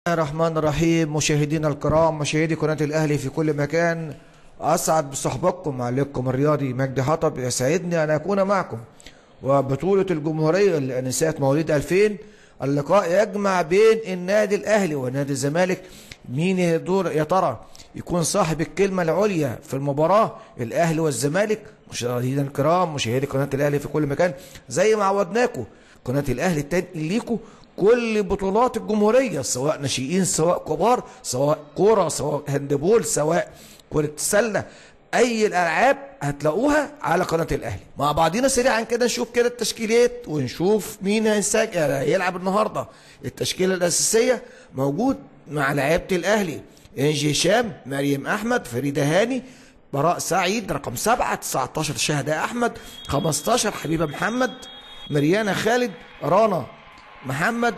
الله الرحمن الرحيم مشاهدينا الكرام مشاهدي قناة الأهلي في كل مكان أسعد بصحبتكم معلقكم الرياضي مجدي حطب يسعدني أن أكون معكم وبطولة الجمهورية للأنسات مواليد 2000 اللقاء يجمع بين النادي الأهلي ونادي الزمالك مين يدور يا ترى يكون صاحب الكلمة العليا في المباراة الأهلي والزمالك مشاهدينا الكرام مشاهدي قناة الأهلي في كل مكان زي ما عودناكم قناة الأهلي تنقل ليكم كل بطولات الجمهورية سواء ناشئين سواء كبار سواء كورة سواء هندبول سواء كرة سلة أي الألعاب هتلاقوها على قناة الأهلي مع بعضينا سريعا كده نشوف كده التشكيلات ونشوف مين هيسجل هيلعب النهاردة التشكيلة الأساسية موجود مع لعيبة الأهلي إنجي هشام مريم أحمد فريدة هاني براء سعيد رقم سبعة 19 شهداء أحمد 15 حبيبة محمد مريانا خالد رانا محمد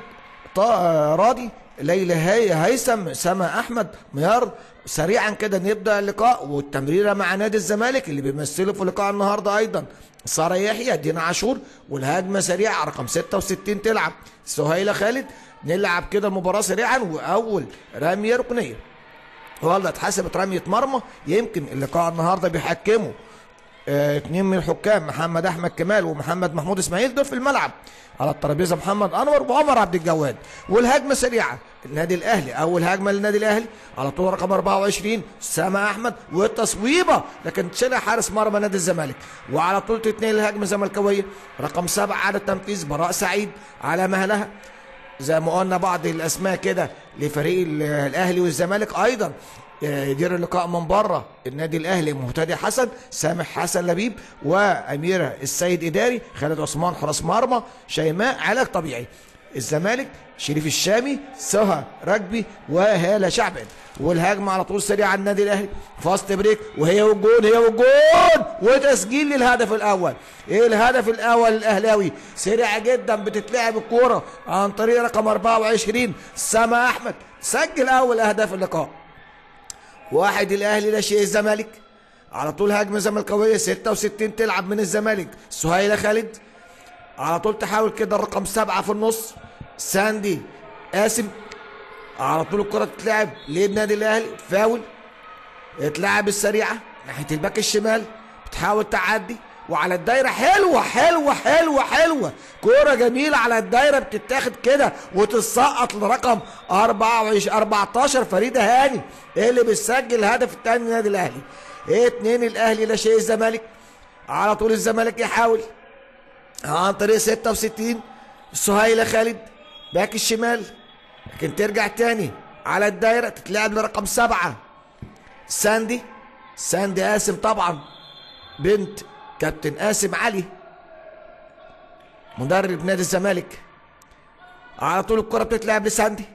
طه راضي ليلى هي هيثم سما احمد ميار سريعا كده نبدا اللقاء والتمريره مع نادي الزمالك اللي بيمثله في لقاء النهارده ايضا ساره يحيى دينا عاشور والهجمه سريعه رقم 66 تلعب سهيله خالد نلعب كده المباراه سريعا واول رميه ركنيه والله اتحسبت رميه مرمى يمكن اللقاء النهارده بيحكموا اه اتنين من الحكام محمد احمد كمال ومحمد محمود اسماعيل دول في الملعب على الترابيزه محمد انور وعمر عبد الجواد والهجمه سريعه النادي الاهلي اول هجمه للنادي الاهلي على طول رقم 24 سامة احمد والتصويبه لكن تشيلها حارس مرمى نادي الزمالك وعلى طول تتنقل الهجمه الزملكاويه رقم سبعه على التنفيذ براء سعيد على مهلها زي ما قلنا بعض الاسماء كده لفريق الاهلي والزمالك ايضا يدير اللقاء من بره النادي الاهلي مهتدي حسن سامح حسن لبيب واميره السيد اداري خالد عثمان حراس مرمى شيماء علاج طبيعي الزمالك شريف الشامي سهى رجبي وهاله شعبان والهجمه على طول سريعه على النادي الاهلي فاست بريك وهي والجون هي والجون وتسجيل للهدف الاول ايه الهدف الاول الاهلاوي سريعه جدا بتتلعب الكوره عن طريق رقم 24 سما احمد سجل اول اهداف اللقاء واحد الاهلي لا شيء الزمالك على طول هجمه زملكاويه 66 تلعب من الزمالك سهيله خالد على طول تحاول كده الرقم سبعه في النص ساندي قاسم على طول الكره تتلعب للنادي الاهلي فاول اتلعب السريعه ناحيه الباك الشمال بتحاول تعدي وعلى الدايره حلوه حلوه حلوه حلوه كوره جميله على الدايره بتتاخد كده وتسقط لرقم 24 14 فريده هاني ايه اللي بتسجل الهدف الثاني للنادي الاهلي ايه اتنين الاهلي لا شيء الزمالك على طول الزمالك يحاول عن طريق 66 سهيله خالد باك الشمال لكن ترجع تاني على الدايره تتلعب لرقم سبعه ساندي ساندي قاسم طبعا بنت كابتن قاسم علي مدرب نادي الزمالك على طول الكره بتتلعب لساندي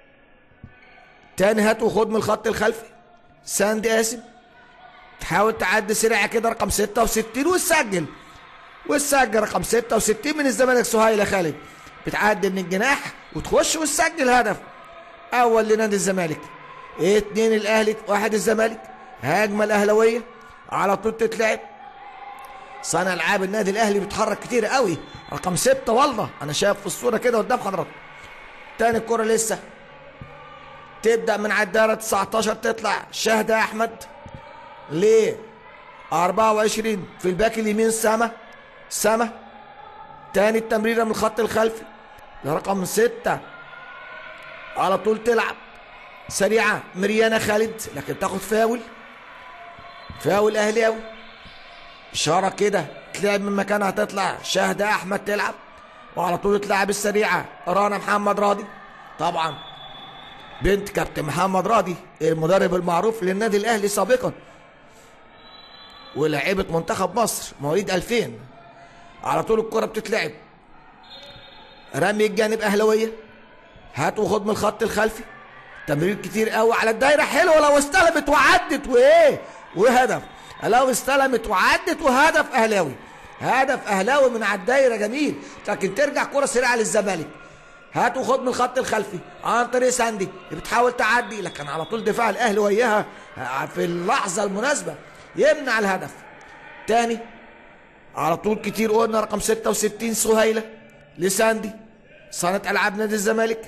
تاني هات وخد من الخط الخلفي ساندي قاسم تحاول تعدي سريعه كده رقم 66 وتسجل وتسجل رقم 66 من الزمالك سهيله خالد بتعدي من الجناح وتخش وتسجل هدف اول لنادي الزمالك اتنين الاهلي واحد الزمالك هجمه الاهلاويه على طول تتلعب صانع العاب النادي الاهلي بيتحرك كتير قوي رقم ستة والله انا شايف في الصوره كده قدام حضرتك تاني الكره لسه تبدا من على الدايره 19 تطلع شهده احمد ل 24 في الباك اليمين سما سما تاني التمريره من الخط الخلفي لرقم ستة على طول تلعب سريعه مريانا خالد لكن تاخد فاول فاول اهلاوي اشاره كده تلعب من مكانها تطلع شهده احمد تلعب وعلى طول تلعب السريعه رانا محمد راضي طبعا بنت كابتن محمد راضي المدرب المعروف للنادي الاهلي سابقا ولاعيبه منتخب مصر مواليد 2000 على طول الكره بتتلعب رمي الجانب اهلاويه هات وخد من الخط الخلفي تمرير كتير قوي على الدايره حلوه لو استلمت وعدت وايه وهدف لو استلمت وعدت وهدف اهلاوي هدف اهلاوي من على الدايره جميل لكن ترجع كره سريعه للزمالك هات وخد من الخط الخلفي عن طريق ساندي بتحاول تعدي لكن على طول دفاع الاهلي وياها في اللحظه المناسبه يمنع الهدف تاني على طول كتير قلنا رقم 66 سهيله لساندي صانع العاب نادي الزمالك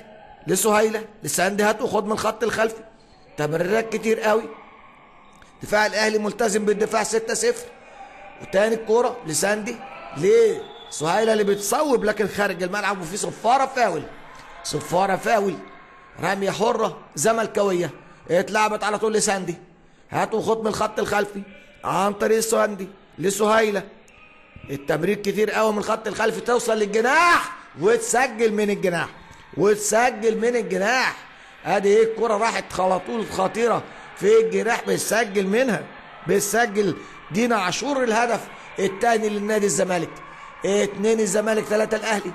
لسهيلة لساندي هات وخد من الخط الخلفي تمريرات كتير قوي دفاع الاهلي ملتزم بالدفاع 6 0 وتاني الكوره لساندي لسهيلة اللي بتصوب لكن خارج الملعب وفي صفاره فاول صفاره فاول رميه حره زملكاويه اتلعبت على طول لساندي هات وخد من الخط الخلفي عن طريق ساندي لسهيلة التمرير كتير قوي من الخط الخلفي توصل للجناح وتسجل من الجناح وتسجل من الجناح ادي ايه الكرة راحت على طول خطيرة في الجناح بيسجل منها بيسجل دينا عاشور الهدف الثاني للنادي الزمالك اتنين الزمالك ثلاثة الاهلي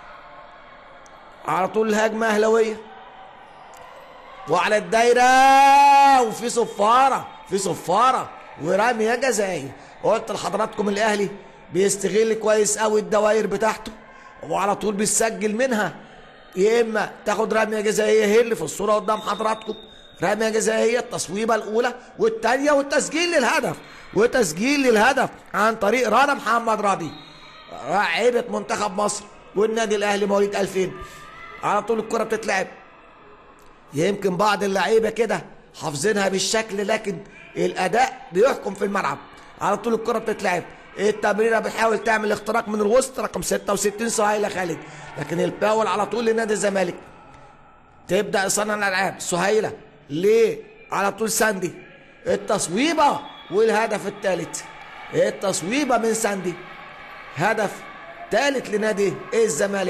على طول الهجمة اهلاوية وعلى الدايرة وفي صفارة في صفارة ورمية جزائي قلت لحضراتكم الاهلي بيستغل كويس قوي الدوائر بتاعته وعلى طول بيسجل منها يا اما تاخد رميه جزائيه هي اللي في الصوره قدام حضراتكم رميه جزائيه التصويبه الاولى والثانيه والتسجيل للهدف وتسجيل للهدف عن طريق رنا محمد راضي لاعيبه منتخب مصر والنادي الاهلي مواليد 2000 على طول الكره بتتلعب يمكن بعض اللعيبه كده حافظينها بالشكل لكن الاداء بيحكم في الملعب على طول الكره بتتلعب التمريره بتحاول تعمل اختراق من الوسط رقم 66 سهيله خالد لكن الباول على طول لنادي الزمالك تبدا صانع الالعاب سهيله ليه على طول ساندي التصويبه والهدف الثالث التصويبه من ساندي هدف ثالث لنادي الزمالك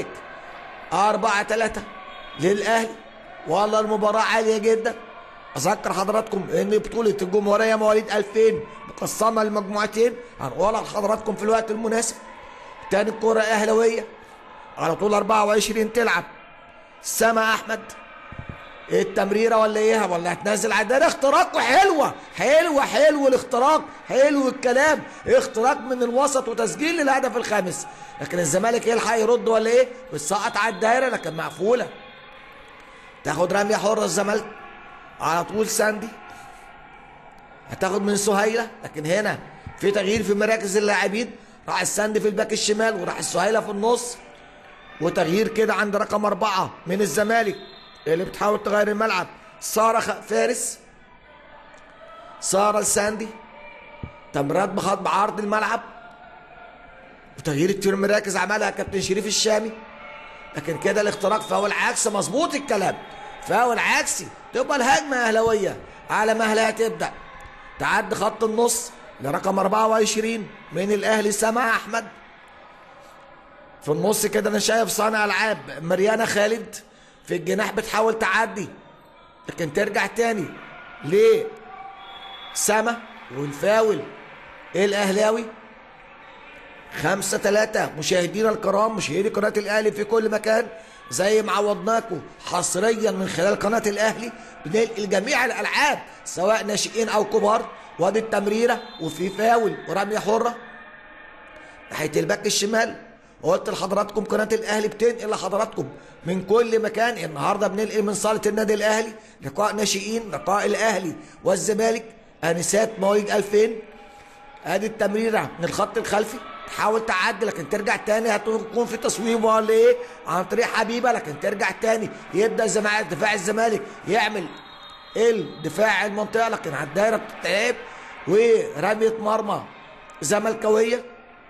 4 3 للاهلي والله المباراه عاليه جدا اذكر حضراتكم ان بطوله الجمهوريه مواليد 2000 مقسمه لمجموعتين هنقولها لحضراتكم في الوقت المناسب تاني الكره اهلاويه على طول 24 تلعب سما احمد التمريره ولا ايه ولا هتنزل على ده اختراق حلوه حلوه حلو الاختراق حلو الكلام اختراق من الوسط وتسجيل للهدف الخامس لكن الزمالك يلحق يرد ولا ايه بتسقط على الدايره لكن مقفوله تاخد رميه حره الزمالك على طول ساندي هتاخد من سهيله لكن هنا في تغيير في مراكز اللاعبين راح الساندي في الباك الشمال وراح السهيله في النص وتغيير كده عند رقم أربعة من الزمالك اللي بتحاول تغير الملعب سارة فارس سارة الساندي تمريرات بخط بعرض الملعب وتغيير كتير مراكز عملها كابتن شريف الشامي لكن كده الاختراق فاول عكس مظبوط الكلام فاول عكسي تبقى الهجمة أهلاوية على مهلها تبدأ تعدي خط النص لرقم 24 من الأهلي سما أحمد في النص كده أنا شايف صانع ألعاب مريانا خالد في الجناح بتحاول تعدي لكن ترجع تاني ليه سما والفاول الأهلاوي خمسة ثلاثة مشاهدينا الكرام مشاهدي قناة الأهلي في كل مكان زي ما عوضناكم حصريا من خلال قناة الأهلي بننقل جميع الألعاب سواء ناشئين أو كبار وادي التمريرة وفي فاول ورمية حرة ناحية الباك الشمال قلت لحضراتكم قناة الأهلي بتنقل لحضراتكم من كل مكان النهاردة بننقل من صالة النادي الأهلي لقاء ناشئين لقاء الأهلي والزمالك أنسات مواليد 2000 ادي التمريرة من الخط الخلفي تحاول تعدي لكن ترجع تاني هتكون في تصويب ولا ايه عن طريق حبيبه لكن ترجع تاني يبدا الزمالك دفاع الزمالك يعمل الدفاع المنطقه لكن على الدايره بتتعب ورميه مرمى زملكاويه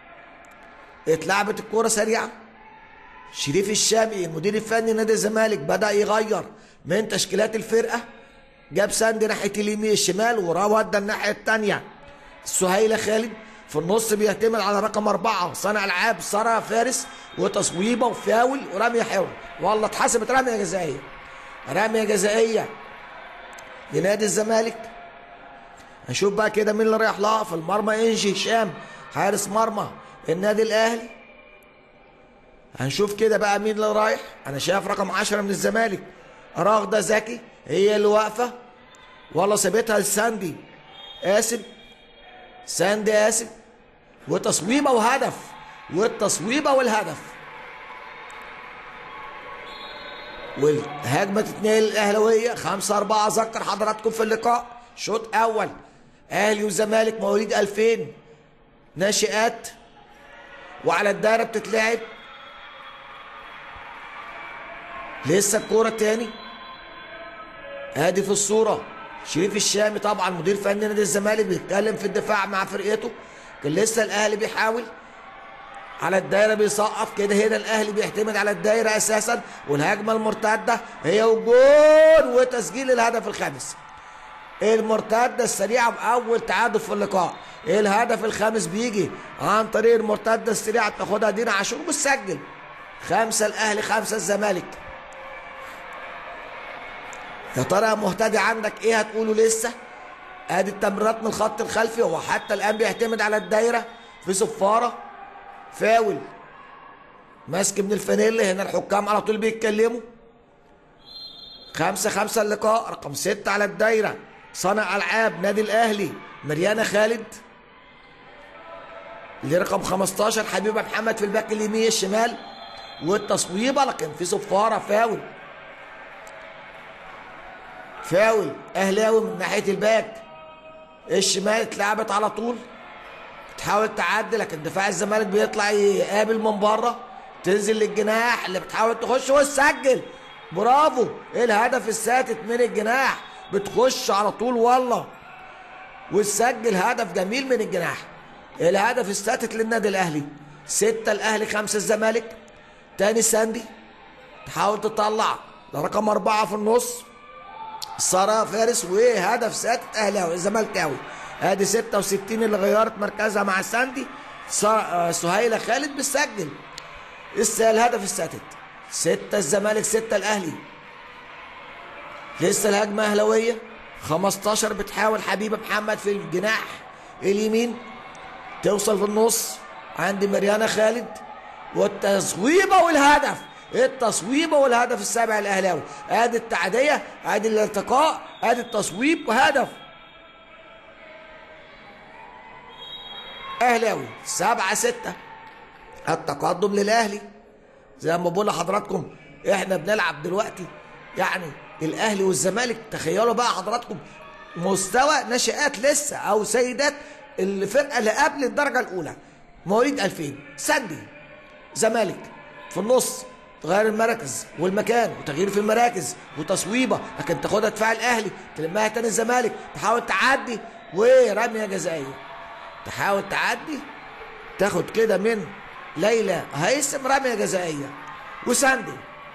اتلعبت الكوره سريعه شريف الشامي المدير الفني نادي الزمالك بدا يغير من تشكيلات الفرقه جاب ساندي ناحيه اليمين الشمال وراه ودى الناحيه الثانيه سهيله خالد في النص بيعتمد على رقم أربعة صانع ألعاب سارة فارس وتصويبة وفاول ورمية حلوة والله اتحسبت رمية جزائية رمية جزائية لنادي الزمالك هنشوف بقى كده مين اللي رايح لها في المرمى انجي هشام حارس مرمى النادي الأهلي هنشوف كده بقى مين اللي رايح أنا شايف رقم 10 من الزمالك راغدة زكي هي اللي واقفة والله سابتها لساندي قاسم ساندي قاسم وتصويبه وهدف والتصويبه والهدف والهجمه تتنقل الاهلاويه 5 4 اذكر حضراتكم في اللقاء شوط اول اهلي وزمالك مواليد 2000 ناشئات وعلى الدايره بتتلعب لسه الكوره تاني ادي في الصوره شريف الشامي طبعا مدير فني نادي الزمالك بيتكلم في الدفاع مع فرقته كان لسه الاهلي بيحاول على الدايره بيسقط كده هنا الاهلي بيعتمد على الدايره اساسا والهجمه المرتده هي وجول وتسجيل الهدف الخامس المرتده السريعه باول تعادل في اللقاء الهدف الخامس بيجي عن طريق المرتده السريعه بتاخدها دينا عاشور بتسجل خمسه الاهلي خمسه الزمالك يا ترى يا مهتدي عندك ايه هتقوله لسه ادي التمريرات من الخط الخلفي هو حتى الان بيعتمد على الدايره في صفاره فاول ماسك من الفانيلا هنا الحكام على طول بيتكلموا خمسة خمسة اللقاء رقم ستة على الدايرة صانع ألعاب نادي الأهلي مريانة خالد اللي رقم 15 حبيبة محمد في الباك اليمين الشمال والتصويبة لكن في صفارة فاول فاول أهلاوي من ناحية الباك الشمال اتلعبت على طول تحاول تعدي لكن دفاع الزمالك بيطلع يقابل من بره تنزل للجناح اللي بتحاول تخش وتسجل برافو ايه الهدف الساتت من الجناح بتخش على طول والله وتسجل هدف جميل من الجناح الهدف الساتت للنادي الاهلي ستة الاهلي خمسة الزمالك تاني ساندي تحاول تطلع ده رقم أربعة في النص سارة فارس وهدف ساتت اهلاوي زملكاوي ادي 66 اللي غيرت مركزها مع ساندي سهيلة خالد بتسجل الهدف الساتت ستة الزمالك ستة الأهلي لسه الهجمة أهلوية 15 بتحاول حبيبة محمد في الجناح اليمين توصل في النص عند مريانا خالد والتصويبة والهدف التصويبة والهدف السابع الأهلاوي ادي التعدية ادي الالتقاء ادي التصويب وهدف أهلاوي سبعة ستة التقدم للأهلي زي ما بقول لحضراتكم احنا بنلعب دلوقتي يعني الاهلي والزمالك تخيلوا بقى حضراتكم مستوى ناشئات لسه او سيدات الفرقه اللي قبل الدرجه الاولى مواليد 2000 سندي زمالك في النص تغير المراكز والمكان وتغيير في المراكز وتصويبه لكن تاخدها دفاع الاهلي تلمها تاني الزمالك تحاول تعدي ورميه جزائيه تحاول تعدي تاخد كده من ليلى هيثم رميه جزائيه وساندي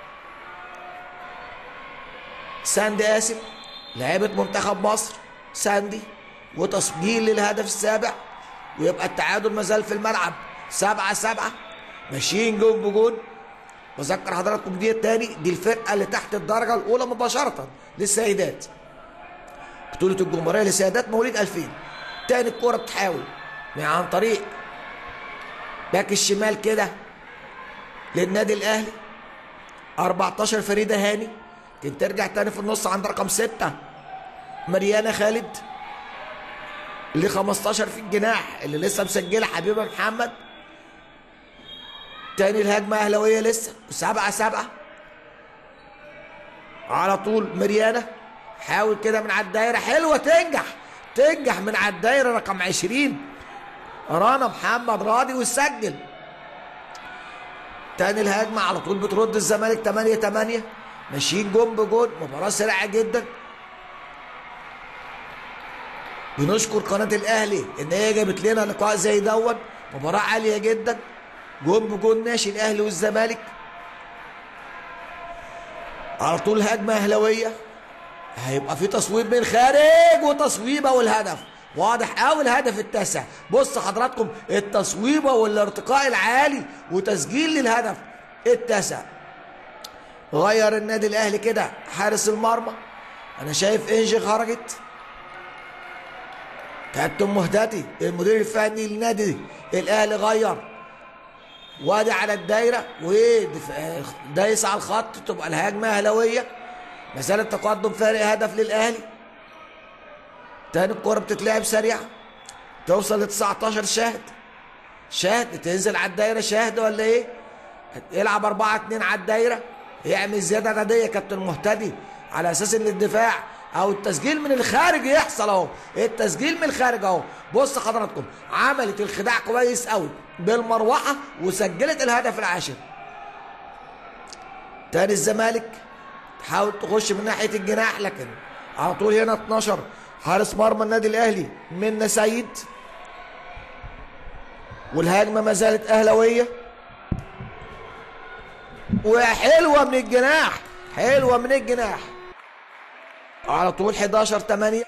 ساندي اسف لعيبه منتخب مصر ساندي وتسجيل للهدف السابع ويبقى التعادل مازال في الملعب سبعة سبعة ماشيين جون بجون بذكر حضراتكم دي التاني دي الفرقة اللي تحت الدرجة الأولى مباشرة للسيدات بطولة الجمهورية للسيدات مواليد 2000 تاني الكورة بتحاول عن طريق باك الشمال كده للنادي الاهلي 14 فريده هاني كنت ترجع تاني في النص عند رقم 6 مريانا خالد اللي 15 في الجناح اللي لسه مسجله حبيبه محمد تاني الهجمه اهلاويه لسه سبعة سبعة على طول مريانا حاول كده من على الدايره حلوه تنجح تنجح من على الدايره رقم 20 رانا محمد راضي وسجل تاني الهجمة على طول بترد الزمالك 8 8 ماشيين جون بجون مباراة سريعة جدا بنشكر قناة الأهلي إن هي جابت لنا لقاء زي دوت مباراة عالية جدا جون بجون ماشي الأهلي والزمالك على طول هجمة أهلوية هيبقى في تصويب من خارج وتصويبة والهدف واضح قوي الهدف التاسع بص حضراتكم التصويبه والارتقاء العالي وتسجيل للهدف التاسع غير النادي الاهلي كده حارس المرمى انا شايف انجي خرجت كابتن مهدتي المدير الفني للنادي الاهلي غير وادي على الدايره ودايس على الخط تبقى الهجمه اهلاويه مساله التقدم فارق هدف للاهلي تاني الكرة بتتلعب سريعة توصل ل 19 شاهد شاهد تنزل على الدايرة شاهد ولا ايه؟ يلعب 4 2 على الدايرة يعمل زيادة عددية كابتن مهتدي على اساس ان الدفاع او التسجيل من الخارج يحصل اهو التسجيل من الخارج اهو بص حضراتكم عملت الخداع كويس قوي بالمروحة وسجلت الهدف العاشر تاني الزمالك تحاول تخش من ناحيه الجناح لكن على طول هنا 12 حارس مرمى النادي الاهلي منا سيد والهجمه ما زالت اهلاويه وحلوه من الجناح حلوه من الجناح على طول 11 8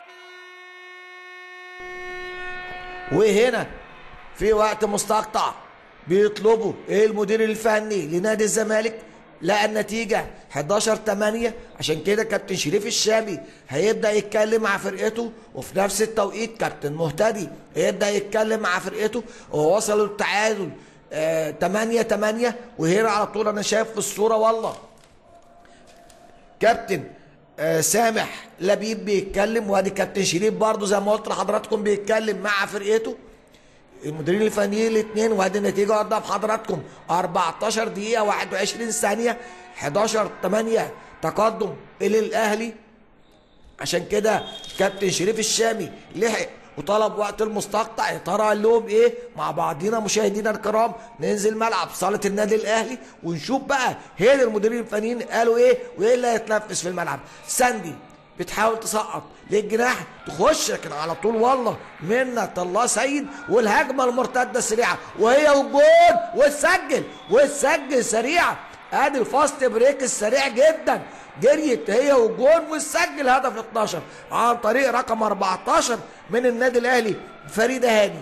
وهنا في وقت مستقطع بيطلبوا ايه المدير الفني لنادي الزمالك لقى النتيجة 11 8 عشان كده كابتن شريف الشامي هيبدأ يتكلم مع فرقته وفي نفس التوقيت كابتن مهتدي هيبدأ يتكلم مع فرقته ووصلوا التعادل 8 8 وهنا على طول انا شايف في الصورة والله كابتن آه سامح لبيب بيتكلم وادي كابتن شريف برضه زي ما قلت لحضراتكم بيتكلم مع فرقته المديرين الفنيين الاثنين وادي النتيجه قدام حضراتكم 14 دقيقه 21 ثانيه 11 8 تقدم الى الاهلي عشان كده كابتن شريف الشامي لحق وطلب وقت المستقطع يا ترى قال لهم ايه مع بعضينا مشاهدينا الكرام ننزل ملعب صاله النادي الاهلي ونشوف بقى هنا المديرين الفنيين قالوا ايه وايه اللي هيتنفذ في الملعب ساندي بتحاول تسقط للجناح تخش لكن على طول والله منة الله سيد والهجمه المرتده السريعه وهي والجول وتسجل وتسجل سريعه ادي الفاست بريك السريع جدا جريت هي والجون وتسجل هدف 12 عن طريق رقم 14 من النادي الاهلي فريده هاني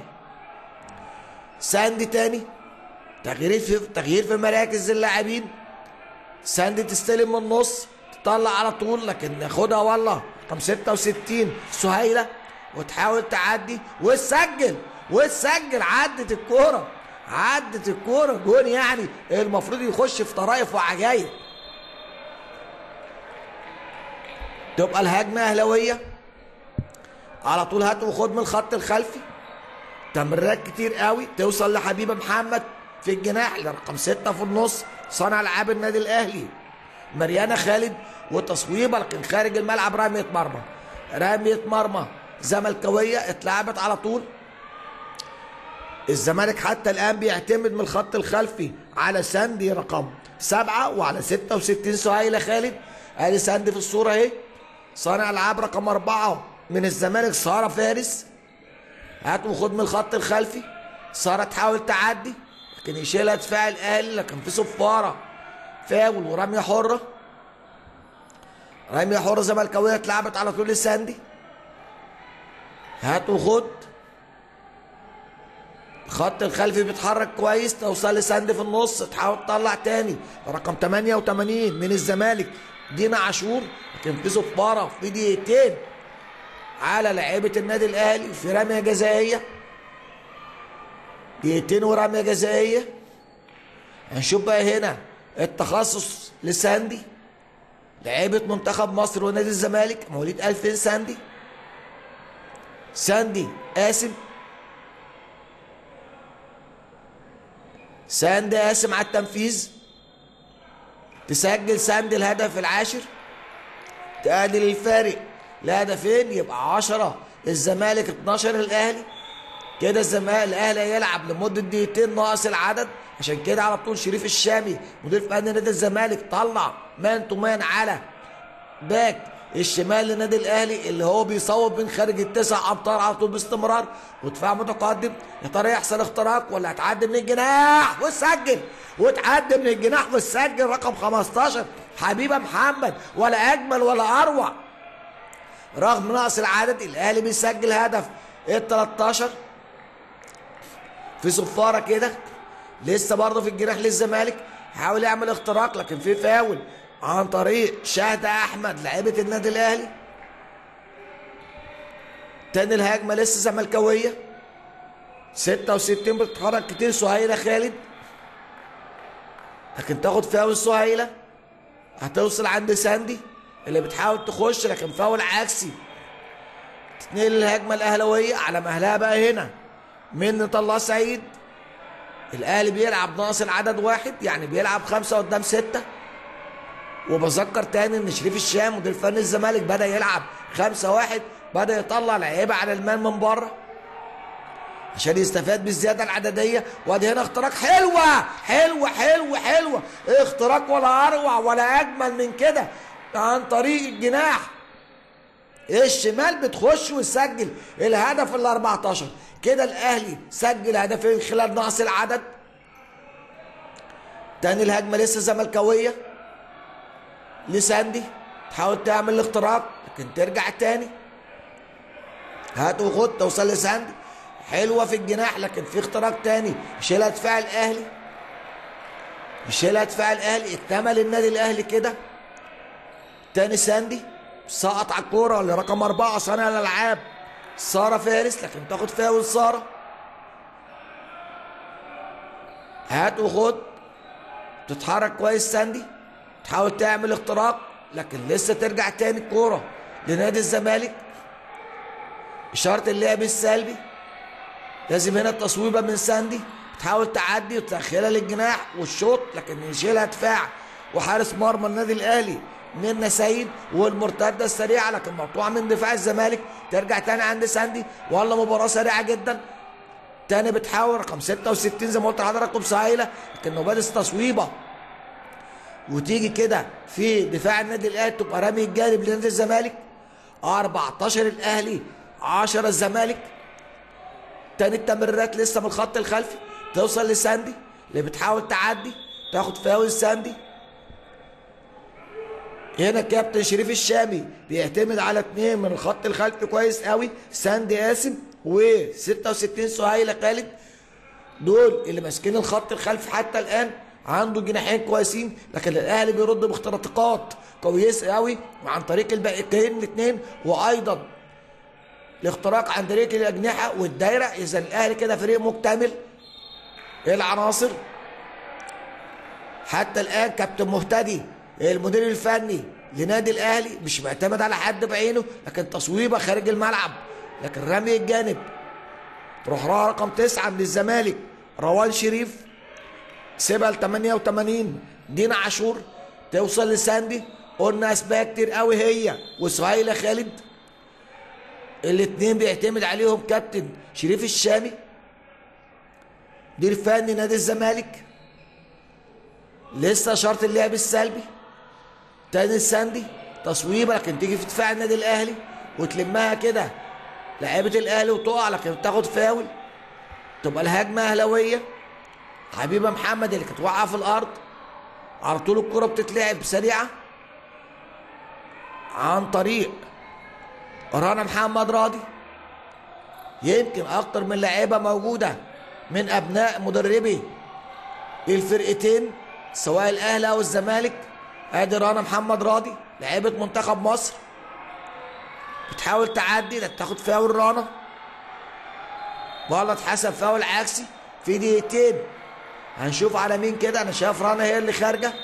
ساندي تاني تغيير في تغيير في مراكز اللاعبين ساندي تستلم من النص تطلع على طول لكن ياخدها والله رقم 66 سهيله وتحاول تعدي وتسجل وتسجل عدت الكوره عدت الكوره جون يعني المفروض يخش في طرائف وعجايب تبقى الهجمه اهلاويه على طول هات وخد من الخط الخلفي تمريرات كتير قوي توصل لحبيبه محمد في الجناح لرقم ستة في النص صانع العاب النادي الاهلي مريانا خالد وتصويبه لكن خارج الملعب رميه مرمى رميه مرمى زملكاويه اتلعبت على طول الزمالك حتى الان بيعتمد من الخط الخلفي على ساندي رقم سبعة وعلى 66 سهيلة خالد ادي ساندي في الصورة اهي صانع العاب رقم أربعة من الزمالك سارة فارس هات وخد من الخط الخلفي سارة تحاول تعدي لكن يشيلها دفاع الاهلي لكن في صفارة فاول ورمية حرة رمية حرة زملكاوية اتلعبت على طول لساندي هات وخد الخط الخلفي بيتحرك كويس توصل لساندي في النص تحاول تطلع تاني رقم 88 من الزمالك دينا عاشور لكن في صفاره في دقيقتين على لعيبه النادي الاهلي في رميه جزائيه دقيقتين ورميه جزائيه هنشوف بقى هنا التخصص لساندي لعيبه منتخب مصر ونادي الزمالك مواليد 2000 ساندي ساندي قاسم ساندي قاسم على التنفيذ تسجل ساندي الهدف العاشر تقلل الفارق لهدفين يبقى 10 الزمالك 12 الاهلي كده الزمالك الاهلي هيلعب لمده دقيقتين ناقص العدد عشان كده على طول شريف الشامي مدير فني نادي الزمالك طلع مان تو مان على باك الشمال للنادي الاهلي اللي هو بيصوب من خارج التسع امتار على طول باستمرار ودفاع متقدم يا ترى يحصل اختراق ولا هتعدي من الجناح وتسجل وتعدي من الجناح وتسجل رقم 15 حبيبه محمد ولا اجمل ولا اروع رغم نقص العدد الاهلي بيسجل هدف ال 13 في صفاره كده لسه برضه في الجناح للزمالك حاول يعمل اختراق لكن في فاول عن طريق شهد احمد لعيبه النادي الاهلي تاني الهجمه لسه زملكاويه 66 بتتحرك كتير سهيله خالد لكن تاخد فاول سهيله هتوصل عند ساندي اللي بتحاول تخش لكن فاول عكسي تتنقل الهجمه الاهلاويه على مهلها بقى هنا من الله سعيد الاهلي بيلعب ناقص العدد واحد يعني بيلعب خمسه قدام سته وبذكر تاني ان شريف الشام مدير فني الزمالك بدا يلعب خمسة واحد بدا يطلع لعيبه على المان من بره عشان يستفاد بالزياده العدديه وادي هنا اختراق حلوه حلوه حلوه حلوه اختراق ولا اروع ولا اجمل من كده عن طريق الجناح الشمال بتخش وتسجل الهدف ال 14 كده الاهلي سجل هدفين خلال نقص العدد تاني الهجمه لسه زملكاويه لساندي تحاول تعمل الاختراق لكن ترجع تاني هات وخد توصل لساندي حلوه في الجناح لكن في اختراق تاني يشيلها دفاع الاهلي يشيلها دفاع الاهلي اكتمل النادي الاهلي كده تاني ساندي سقط على الكوره لرقم اربعه صانع الالعاب ساره فارس لكن تاخد فاول ساره هات وخد تتحرك كويس ساندي تحاول تعمل اختراق لكن لسه ترجع تاني الكوره لنادي الزمالك اشاره اللعب السلبي لازم هنا التصويبه من ساندي تحاول تعدي وتدخلها للجناح والشوط لكن يشيلها دفاع وحارس مرمى النادي الاهلي منا سيد والمرتده السريعه لكن مقطوعه من دفاع الزمالك ترجع تاني عند ساندي والله مباراه سريعه جدا تاني بتحاول رقم 66 زي ما قلت لحضراتكم سهيله لكن نوبادس تصويبه وتيجي كده في دفاع النادي الاهلي تبقى رامي الجانب لنادي الزمالك 14 الاهلي 10 الزمالك تاني التمريرات لسه من الخط الخلفي توصل لساندي اللي بتحاول تعدي تاخد فاول ساندي هنا كابتن شريف الشامي بيعتمد على اثنين من الخط الخلفي كويس قوي ساندي قاسم و66 سهيله خالد دول اللي ماسكين الخط الخلفي حتى الان عنده جناحين كويسين لكن الاهلي بيرد باختراقات كويسه قوي عن طريق الباقيين الاثنين وايضا الاختراق عن طريق الاجنحه والدايره اذا الاهلي كده فريق مكتمل العناصر حتى الان كابتن مهتدي المدير الفني لنادي الاهلي مش معتمد على حد بعينه لكن تصويبه خارج الملعب لكن رمي الجانب تروح رقم تسعة من الزمالك روان شريف سيبها ل 88 دينا عاشور توصل لساندي قلنا اسمها كتير قوي هي وسهيله خالد الاثنين بيعتمد عليهم كابتن شريف الشامي مدير فني نادي الزمالك لسه شرط اللعب السلبي تاني الساندي تصويبه لكن تيجي في دفاع النادي الاهلي وتلمها كده لعيبه الاهلي وتقع لكن تاخد فاول تبقى الهجمه اهلاويه حبيبه محمد اللي كانت واقعه في الارض على طول الكره بتتلعب سريعه عن طريق رنا محمد راضي يمكن اكتر من لعيبه موجوده من ابناء مدربي الفرقتين سواء الاهلي او الزمالك ادي رنا محمد راضي لعيبه منتخب مصر بتحاول تعدي ده تاخد فاول رنا والله اتحسب فاول عكسي في دقيقتين هنشوف على مين كده انا شايف رنا هي اللي خارجه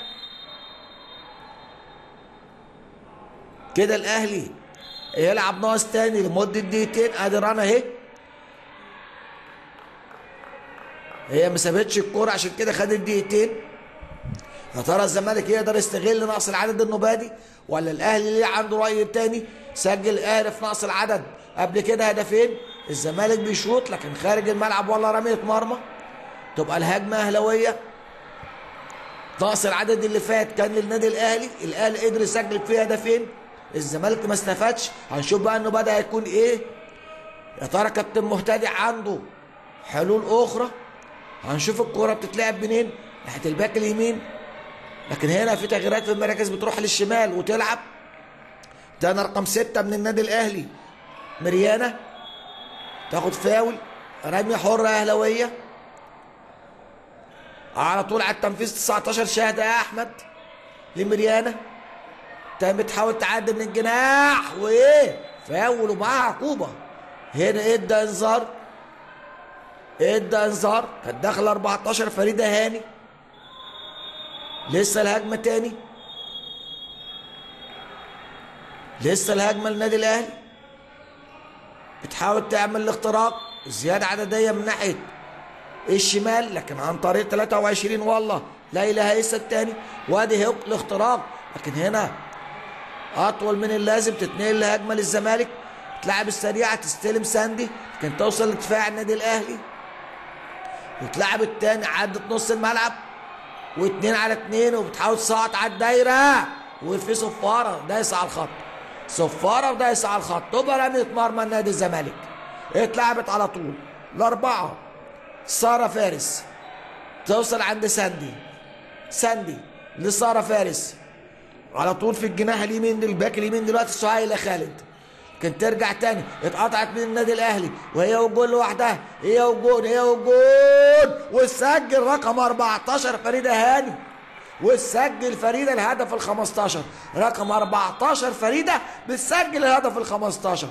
كده الاهلي يلعب ناقص تاني لمده دقيقتين ادي رنا اهي هي ما سابتش الكوره عشان كده خدت دقيقتين يا ترى الزمالك يقدر يستغل نقص العدد النبادي ولا الاهلي ليه عنده راي تاني سجل الاهلي في نقص العدد قبل كده هدفين الزمالك بيشوط لكن خارج الملعب ولا رميه مرمى تبقى الهجمه اهلاويه نقص العدد اللي فات كان للنادي الاهلي الاهلي قدر يسجل فيه هدفين الزمالك ما استفادش هنشوف بقى انه بدا هيكون ايه يا ترى كابتن مهتدي عنده حلول اخرى هنشوف الكوره بتتلعب منين ناحيه الباك اليمين لكن هنا في تغييرات في المراكز بتروح للشمال وتلعب تاني رقم ستة من النادي الأهلي مريانة تاخد فاول رمية حرة أهلوية على طول على التنفيذ 19 شاهدة يا أحمد لمريانة تاني بتحاول تعدي من الجناح وإيه فاول ومعاها عقوبة هنا ادى انذار ادى انذار كانت داخله 14 فريده هاني لسه الهجمه تاني لسه الهجمه للنادي الاهلي بتحاول تعمل الاختراق زياده عدديه من ناحيه الشمال لكن عن طريق 23 والله لا اله الا الثاني وادي هوك الاختراق لكن هنا اطول من اللازم تتنقل لهجمه للزمالك تلعب السريعه تستلم ساندي لكن توصل لدفاع النادي الاهلي وتلعب التاني عدت نص الملعب واتنين على اتنين وبتحاول تصعد على الدايره وفي صفاره دايسه على الخط صفاره ودايسه على الخط تبقى رميه مرمى نادي الزمالك اتلعبت على طول الاربعه ساره فارس توصل عند ساندي ساندي لساره فارس على طول في الجناح اليمين الباك اليمين دلوقتي سهيله خالد كان ترجع تاني اتقطعت من النادي الاهلي وهي والجول لوحدها هي والجول هي والجول وسجل رقم 14 فريده هاني وتسجل فريده الهدف ال 15 رقم 14 فريده بتسجل الهدف ال 15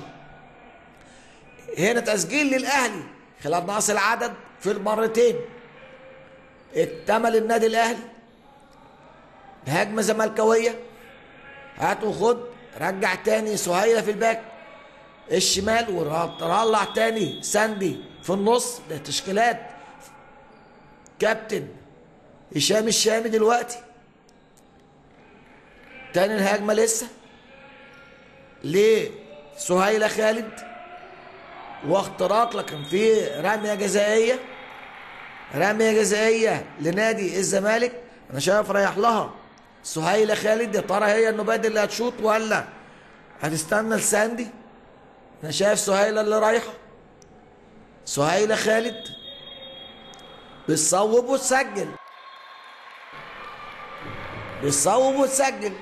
هنا تسجيل للاهلي خلال نقص العدد في المرتين اكتمل النادي الاهلي هجمه زملكاويه هات وخد رجع تاني سهيله في الباك الشمال وطلع تاني ساندي في النص ده تشكيلات كابتن هشام الشامي دلوقتي تاني الهجمه لسه لسهيله خالد واختراق لكن في رميه جزائيه رميه جزائيه لنادي الزمالك انا شايف رايح لها سهيله خالد يا ترى هي النباد اللي هتشوط ولا هتستنى لساندي انا شايف سهيله اللي رايحه سهيله خالد بتصوب وتسجل بتصوب وتسجل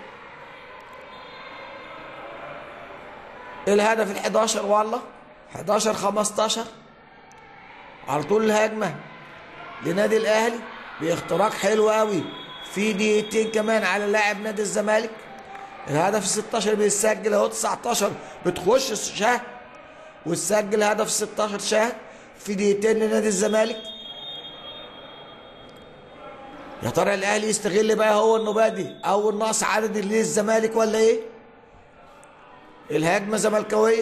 الهدف ال 11 والله 11 15 على طول الهجمه لنادي الاهلي باختراق حلو قوي في دقيقتين كمان على لاعب نادي الزمالك الهدف 16 بيتسجل اهو 19 بتخش شاه وتسجل هدف 16 شاه في دقيقتين لنادي الزمالك يا ترى الاهلي يستغل بقى هو النبادي او النقص عدد اللي الزمالك ولا ايه الهجمه زملكاويه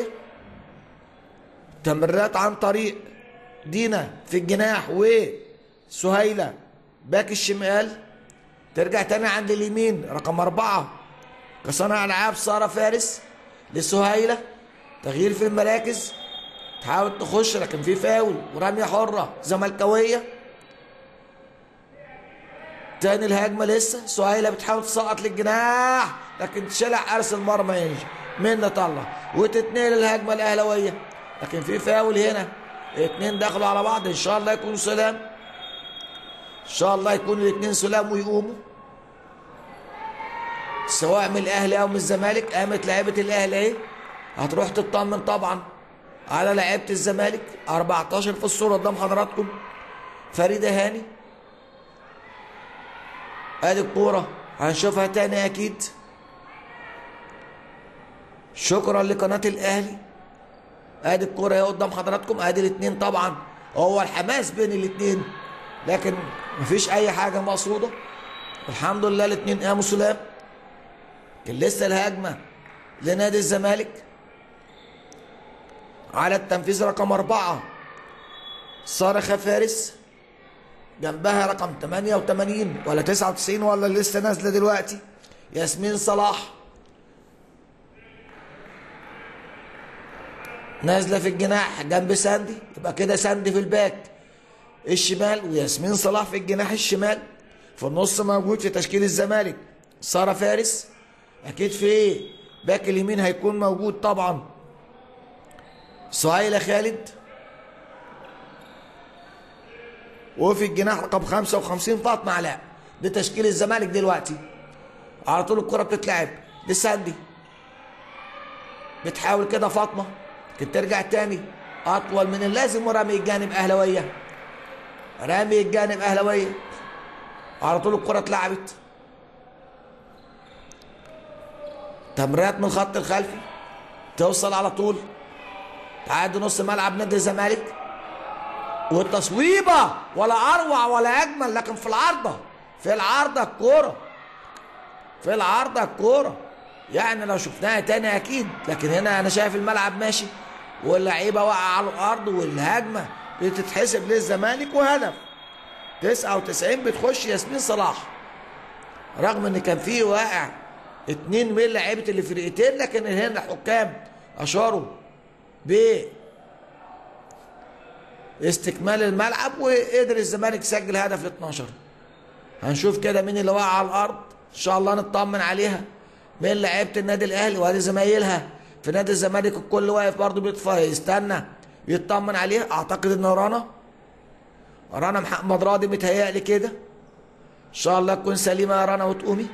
تمريرات عن طريق دينا في الجناح وسهيله باك الشمال ترجع تاني عند اليمين رقم أربعة كصانع ألعاب سارة فارس لسهيلة تغيير في المراكز تحاول تخش لكن في فاول ورمية حرة زملكاوية تاني الهجمة لسه سهيلة بتحاول تسقط للجناح لكن تشلع حارس المرمى ينجي منة طلع وتتنقل الهجمة الأهلوية لكن في فاول هنا اتنين دخلوا على بعض ان شاء الله يكونوا سلام ان شاء الله يكونوا الاثنين سلام ويقوموا سواء من الاهلي او من الزمالك قامت لعيبه الاهلي اهي هتروح تطمن طبعا على لعيبه الزمالك 14 في الصوره قدام حضراتكم فريده هاني ادي الكوره هنشوفها تاني اكيد شكرا لقناه الاهلي ادي الكوره اهي قدام حضراتكم ادي الاثنين طبعا هو الحماس بين الاثنين لكن مفيش اي حاجه مقصوده الحمد لله الاثنين قاموا سلام كان لسه الهجمه لنادي الزمالك على التنفيذ رقم أربعة صارخة فارس جنبها رقم 88 ولا 99 ولا لسه نازلة دلوقتي ياسمين صلاح نازلة في الجناح جنب ساندي يبقى كده ساندي في الباك الشمال وياسمين صلاح في الجناح الشمال في النص موجود في تشكيل الزمالك سارة فارس أكيد في باك اليمين هيكون موجود طبعا سهيلة خالد وفي الجناح رقم 55 فاطمة علاء ده تشكيل الزمالك دلوقتي على طول الكرة بتتلعب لساندي بتحاول كده فاطمة كنت ترجع تاني أطول من اللازم ورامي الجانب أهلوية رامي الجانب أهلوية على طول الكرة اتلعبت تمريرات من الخط الخلفي توصل على طول تعدي نص ملعب نادي الزمالك والتصويبه ولا اروع ولا اجمل لكن في العارضه في العارضه الكوره في العارضه الكوره يعني لو شفناها تاني اكيد لكن هنا انا شايف الملعب ماشي واللعيبه واقعه على الارض والهجمه بتتحسب للزمالك وهدف 99 بتخش ياسمين صلاح رغم ان كان فيه واقع اتنين من لعيبه الفرقتين لكن هنا الحكام اشاروا ب استكمال الملعب وقدر الزمالك يسجل هدف ل 12 هنشوف كده مين اللي وقع على الارض ان شاء الله نطمن عليها مين لعيبه النادي الاهلي وادي زمايلها في نادي الزمالك الكل واقف برضه بيتفرج يستنى يطمن عليها اعتقد ان رنا رنا محمد راضي متهيألي كده ان شاء الله تكون سليمه يا رنا وتقومي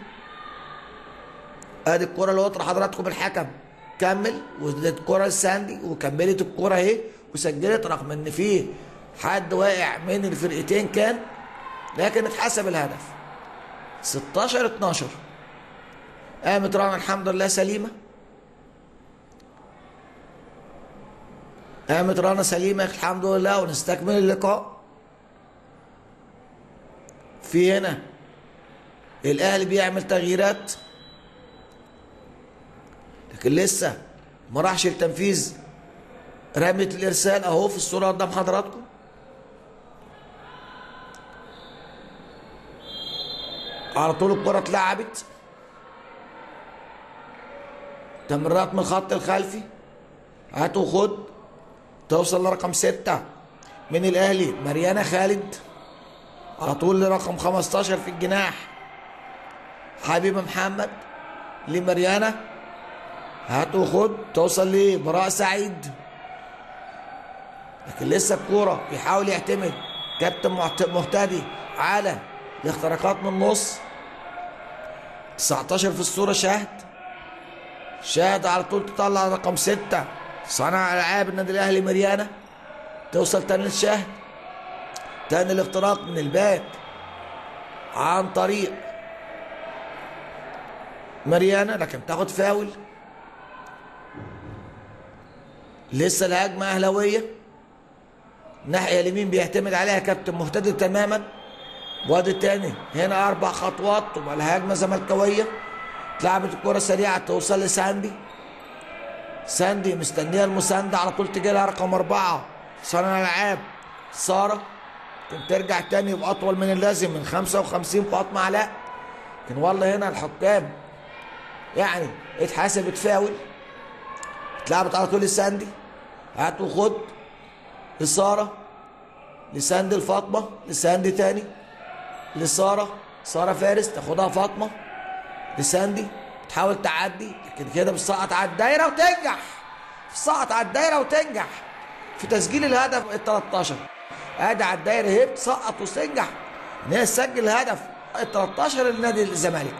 ادي الكره اللي وطر حضراتكم الحكم كمل وادت الكره لساندي وكملت الكره اهي وسجلت رغم ان في حد واقع من الفرقتين كان لكن اتحسب الهدف 16 12 قامت رنا الحمد لله سليمه قامت رنا سليمه الحمد لله ونستكمل اللقاء في هنا الاهلي بيعمل تغييرات لكن لسه ما راحش التنفيذ رمية الارسال اهو في الصوره قدام حضراتكم على طول الكره اتلعبت تمريرات من الخط الخلفي هات وخد توصل لرقم ستة من الاهلي مريانا خالد على طول لرقم 15 في الجناح حبيب محمد لمريانا هات وخد توصل لبراء سعيد لكن لسه الكورة بيحاول يعتمد كابتن مهتدي على الاختراقات من النص 19 في الصورة شاهد شاهد على طول تطلع رقم 6 صانع العاب النادي الاهلي مريانا توصل تاني للشاهد تاني الاختراق من الباب عن طريق مريانا لكن تاخد فاول لسه الهجمة أهلاوية الناحية اليمين بيعتمد عليها كابتن مهتدي تماما وادي التاني هنا أربع خطوات تبقى الهجمة زملكاوية اتلعبت الكرة سريعة توصل لساندي ساندي مستنية المساندة على طول تجي لها رقم أربعة صانع الألعاب سارة ترجع تاني يبقى أطول من اللازم من 55 فاطمة علاء لكن والله هنا الحكام يعني اتحسبت فاول اتلعبت على طول لساندي هات وخد لسارة لساندي لفاطمة لساندي تاني لسارة سارة فارس تاخدها فاطمة لساندي تحاول تعدي لكن كده بتسقط على الدايرة وتنجح بتسقط على الدايرة وتنجح في تسجيل الهدف ال 13 ادي على الدايرة هي بتسقط وتنجح ان هي تسجل الهدف ال 13 لنادي الزمالك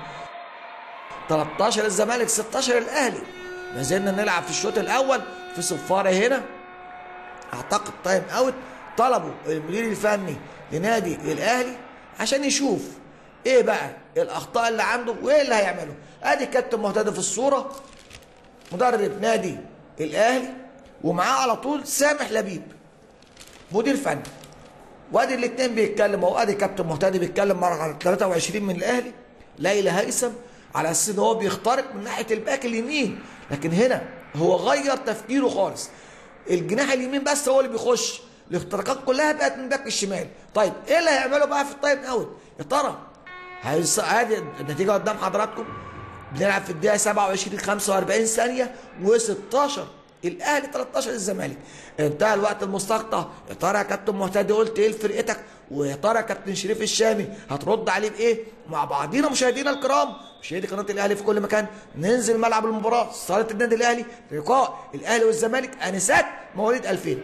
13 الزمالك 16 الاهلي ما زلنا نلعب في الشوط الاول في صفاره هنا اعتقد تايم اوت طلبوا المدير الفني لنادي الاهلي عشان يشوف ايه بقى الاخطاء اللي عنده وايه اللي هيعمله ادي كابتن مهتدي في الصوره مدرب نادي الاهلي ومعاه على طول سامح لبيب مدير فني وادي الاثنين بيتكلموا وادي كابتن مهتدي بيتكلم مع 23 من الاهلي ليلى هيثم على اساس ان هو بيخترق من ناحيه الباك اليمين لكن هنا هو غير تفكيره خالص الجناح اليمين بس هو اللي بيخش الاختراقات كلها بقت من باك الشمال طيب ايه اللي هيعمله بقى في التايم اوت يا ترى هيص... ادي النتيجه قدام حضراتكم بنلعب في الدقيقه 27 45 ثانيه و16 الاهلي 13 الزمالك انتهى الوقت المستقطع يا ترى يا كابتن مهتدي قلت ايه لفرقتك ويا ترى يا كابتن شريف الشامي هترد عليه بايه مع بعضينا مشاهدينا الكرام مشاهدي قناه الاهلي في كل مكان ننزل ملعب المباراه صاله النادي الاهلي لقاء الاهلي والزمالك انسات مواليد 2000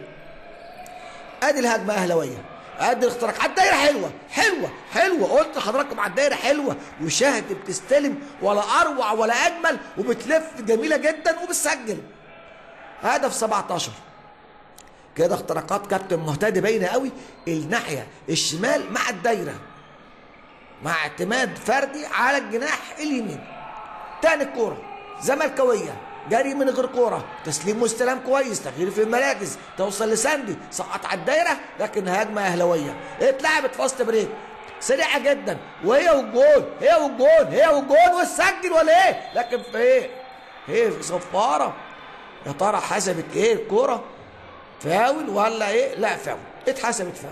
ادي الهجمه اهلاويه ادي الاختراق على الدايره حلوه حلوه حلوه قلت لحضراتكم على الدايره حلوه وشاهد بتستلم ولا اروع ولا اجمل وبتلف جميله جدا وبتسجل هدف 17 كده اختراقات كابتن مهتدي باينه قوي الناحيه الشمال مع الدايره مع اعتماد فردي على الجناح اليمين تاني الكوره زملكاويه جري من غير كوره تسليم واستلام كويس تغيير في المراكز توصل لساندي سقط على الدايره لكن هجمه اهلاويه اتلعبت فاست بريك سريعه جدا وهي والجول هي والجول هي والجول وتسجل ولا ايه لكن في ايه هي في صفاره يا ترى حسبت ايه الكوره فاول ولا ايه لا فاول اتحسبت فاول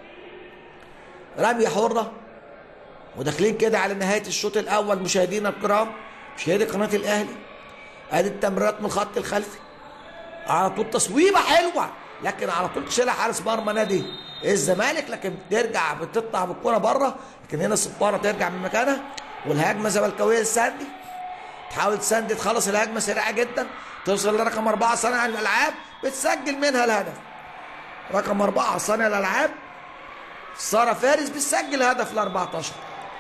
رميه حره وداخلين كده على نهايه الشوط الاول مشاهدينا الكرام مشاهدي قناه الاهلي ادي التمريرات من الخط الخلفي على طول تصويبه حلوه لكن على طول تشيلها حارس مرمى نادي الزمالك لكن بترجع بتطلع بالكره بره لكن هنا الصفاره ترجع من مكانها والهجمه زملكاويه للسندي تحاول تسندي تخلص الهجمه سريعه جدا توصل لرقم اربعه صانع الالعاب بتسجل منها الهدف رقم اربعه صانع الالعاب ساره فارس بتسجل هدف ل 14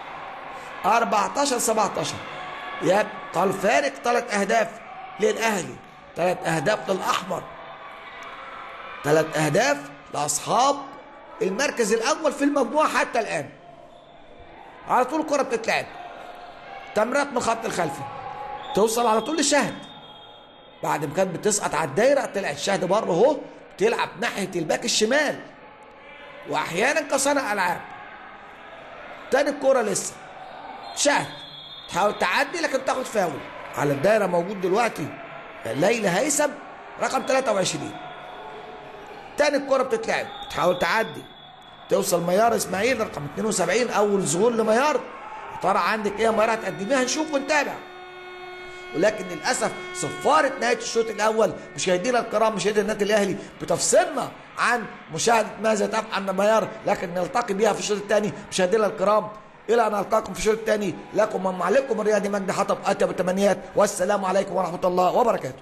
14 17 يبقى الفارق ثلاث اهداف للاهلي ثلاث اهداف للاحمر ثلاث اهداف لاصحاب المركز الاول في المجموعه حتى الان على طول الكره بتتلعب تمريرات من الخط الخلفي توصل على طول لشهد بعد ما كانت بتسقط على الدايره طلعت شهد بره اهو تلعب ناحيه الباك الشمال واحيانا كصانع العاب تاني الكره لسه شهد تحاول تعدي لكن تاخد فاول على الدايره موجود دلوقتي ليلى هيثم رقم 23 تاني الكره بتتلعب تحاول تعدي توصل ميار اسماعيل رقم 72 اول ظهور لميار ترى عندك ايه يا ميار هتقدميها نشوف ونتابع ولكن للاسف صفاره نهايه الشوط الاول مشاهدينا الكرام مشاهدي النادي الاهلي بتفصلنا عن مشاهده ماذا تفعل ميار لكن نلتقي بها في الشوط الثاني مشاهدينا الكرام الى ان القاكم في الشوط الثاني لكم من معلقكم الرياضي مجدي حطب اتى بالتمنيات والسلام عليكم ورحمه الله وبركاته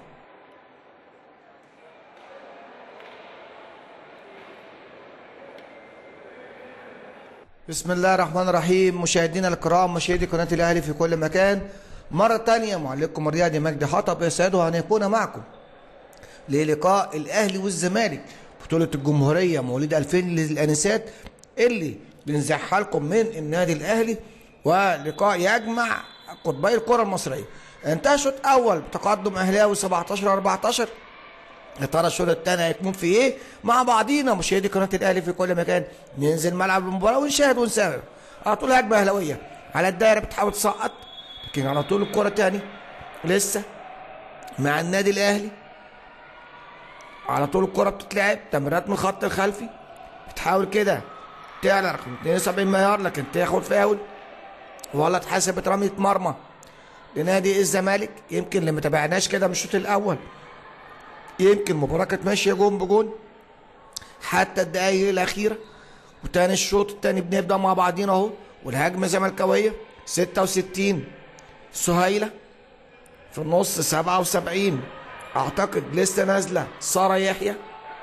بسم الله الرحمن الرحيم مشاهدينا الكرام مشاهدي قناة الأهلي في كل مكان مرة تانية معلقكم الرياضي مجدي حطب يسعده أن يكون معكم للقاء الأهلي والزمالك بطولة الجمهورية مواليد 2000 للأنسات اللي بنزعها لكم من النادي الأهلي ولقاء يجمع قطبي الكرة المصرية انتهى الشوط أول بتقدم أهلاوي 17 14 يا ترى الشوط الثاني هيكون في ايه مع بعضينا مشاهدي قناه الاهلي في كل مكان ننزل ملعب المباراه ونشاهد ونسابق على طول هجمه اهلاويه على الدايره بتحاول تسقط لكن على طول الكره تاني لسه مع النادي الاهلي على طول الكره بتتلعب تمريرات من الخط الخلفي بتحاول كده تعلى رقم 72 معيار لكن تاخد فاول ولا اتحسبت رميه مرمى لنادي الزمالك يمكن اللي ما تابعناش كده من الشوط الاول يمكن المباراه كانت ماشيه جون بجون حتى الدقايق الاخيره وتاني الشوط التاني بنبدا مع بعضينا اهو والهجمه زملكاويه 66 سهيله في النص 77 اعتقد لسه نازله ساره يحيى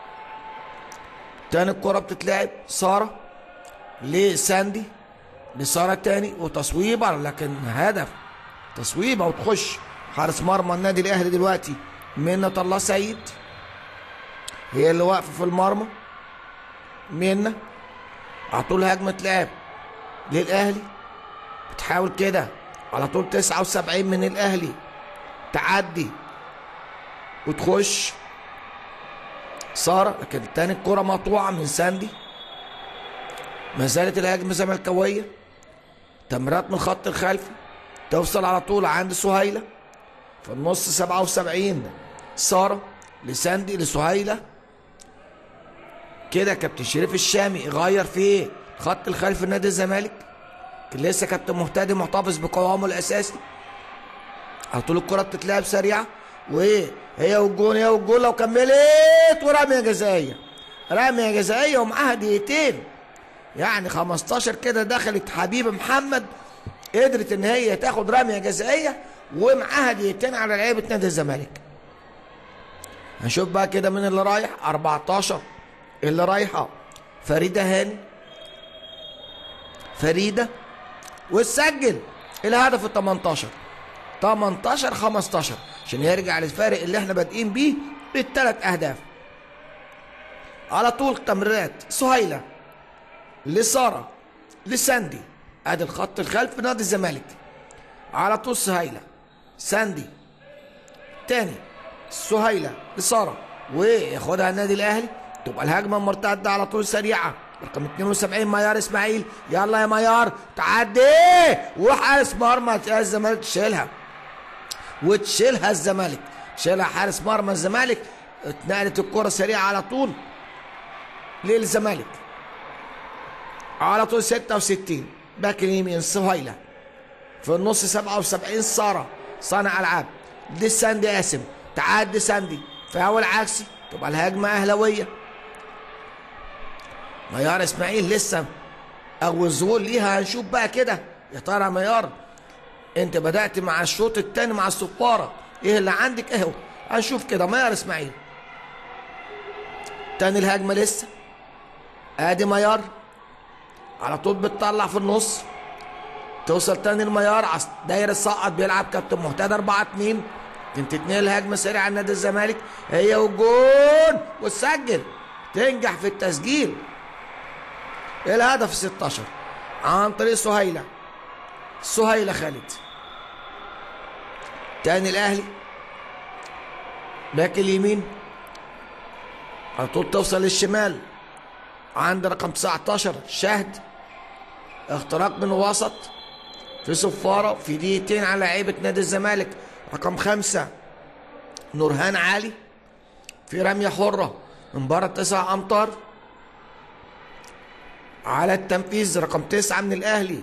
تاني الكره بتتلعب ساره لساندي لساره تاني وتصويبه لكن هدف تصويبه وتخش حارس مرمى النادي الاهلي دلوقتي منة الله سعيد هي اللي واقفه في المرمى منة على طول هجمة لعب للأهلي بتحاول كده على طول 79 من الأهلي تعدي وتخش سارة لكن تاني الكرة مقطوعة من ساندي ما زالت الهجمة زملكاوية تمريرات من الخط الخلفي توصل على طول عند سهيلة في النص 77 سارة لساندي لسهيلة كده كابتن شريف الشامي غير في ايه؟ خط الخلفي نادي الزمالك كان لسه كابتن مهتدي محتفظ بقوامه الاساسي على طول الكرة بتتلعب سريعة وايه هي والجون هي والجون لو كملت ورمية جزائية رمية جزائية ومعاها دقيقتين يعني 15 كده دخلت حبيبة محمد قدرت ان هي تاخد رمية جزائية ومعاها دقيقتين على لعيبة نادي الزمالك هنشوف بقى كده مين اللي رايح 14 اللي رايحة فريدة هاني فريدة وتسجل الهدف ال 18 18 15 عشان يرجع للفارق اللي احنا بادئين بيه بالثلاث اهداف على طول تمريرات سهيلة لسارة لساندي ادي الخط الخلفي نادي الزمالك على طول سهيلة ساندي تاني سهيلة لسارة وياخدها النادي الاهلي تبقى الهجمة مرتدة على طول سريعة رقم 72 ميار اسماعيل يلا يا ميار تعدي وحارس مرمى الزمالك تشيلها وتشيلها الزمالك شيلها حارس مرمى الزمالك اتنقلت الكرة سريعة على طول للزمالك على طول 66 باك اليمين سهيلة في النص 77 سارة صانع العاب دي ساندي قاسم تعدي ساندي فاول عكسي تبقى الهجمه اهلاويه ميار اسماعيل لسه اول ظهور ليها هنشوف بقى كده يا ترى ميار انت بدات مع الشوط الثاني مع الصفاره ايه اللي عندك اهو هنشوف كده ميار اسماعيل تاني الهجمه لسه ادي ميار على طول بتطلع في النص توصل تاني الميار عص- داير السقط بيلعب كابتن مهتدى 4 2 تنتهي الهجمه سريعه على نادي الزمالك هي والجون وتسجل تنجح في التسجيل الهدف 16 عن طريق سهيله سهيله خالد تاني الاهلي باك اليمين على طول توصل للشمال عند رقم 19 شهد اختراق من الوسط في صفارة في دقيقتين على لعيبة نادي الزمالك رقم خمسة نورهان علي في رمية حرة من بره تسع أمتار على التنفيذ رقم تسعة من الأهلي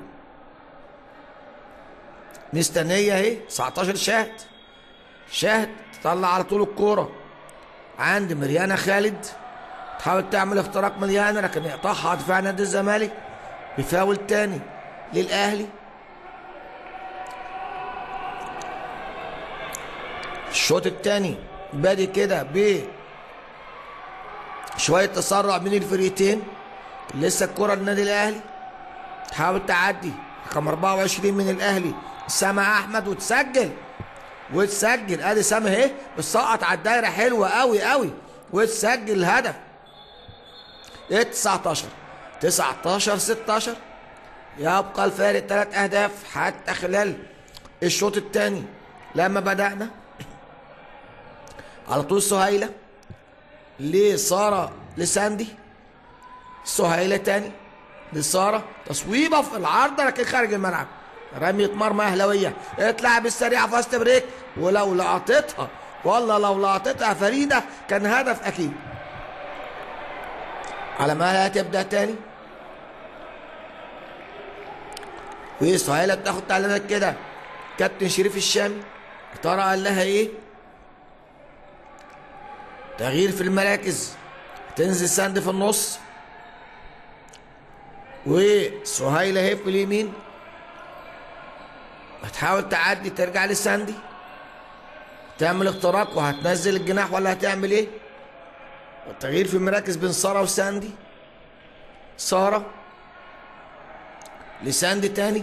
مستنية اهي 19 شاهد شاهد تطلع على طول الكورة عند مريانا خالد تحاول تعمل اختراق مريانا لكن يقطعها دفاع نادي الزمالك بفاول تاني للأهلي الشوط الثاني بادي كده ب شويه تسرع بين الفريقين لسه الكره للنادي الاهلي تحاول تعدي رقم 24 من الاهلي سما احمد وتسجل وتسجل ادي سما اهي بتسقط على الدايره حلوه قوي قوي وتسجل الهدف ايه 19 19 16 يبقى الفارق ثلاث اهداف حتى خلال الشوط الثاني لما بدانا على طول سهيلة لسارة لساندي سهيلة تاني لسارة تصويبة في العارضة لكن خارج الملعب رمية مرمى أهلاوية اتلعب السريعة فاست بريك ولو لقطتها والله لو لقطتها فريدة كان هدف أكيد على ما هتبدأ تاني وسهيلة بتاخد تعليمات كده كابتن شريف الشامي يا ترى قال لها ايه؟ تغيير في المراكز تنزل ساند في النص وسهيلة هي في اليمين هتحاول تعدي ترجع لساندي تعمل اختراق وهتنزل الجناح ولا هتعمل ايه التغيير في المراكز بين سارة وساندي سارة لساندي تاني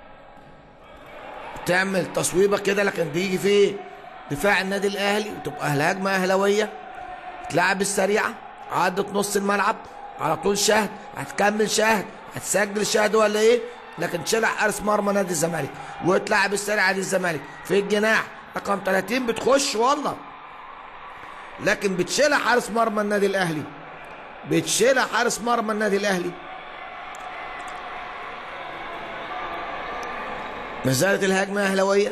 تعمل تصويبة كده لكن بيجي في دفاع النادي الاهلي وتبقى الهجمة اهلاوية تلعب السريعة عدت نص الملعب على طول شهد هتكمل شهد هتسجل شهد ولا ايه لكن تشيلها حارس مرمى نادي الزمالك وتلعب السريعة للزمالك في الجناح رقم 30 بتخش والله لكن بتشيلها حارس مرمى النادي الاهلي بتشيلها حارس مرمى النادي الاهلي ما زالت الهجمة أهلاوية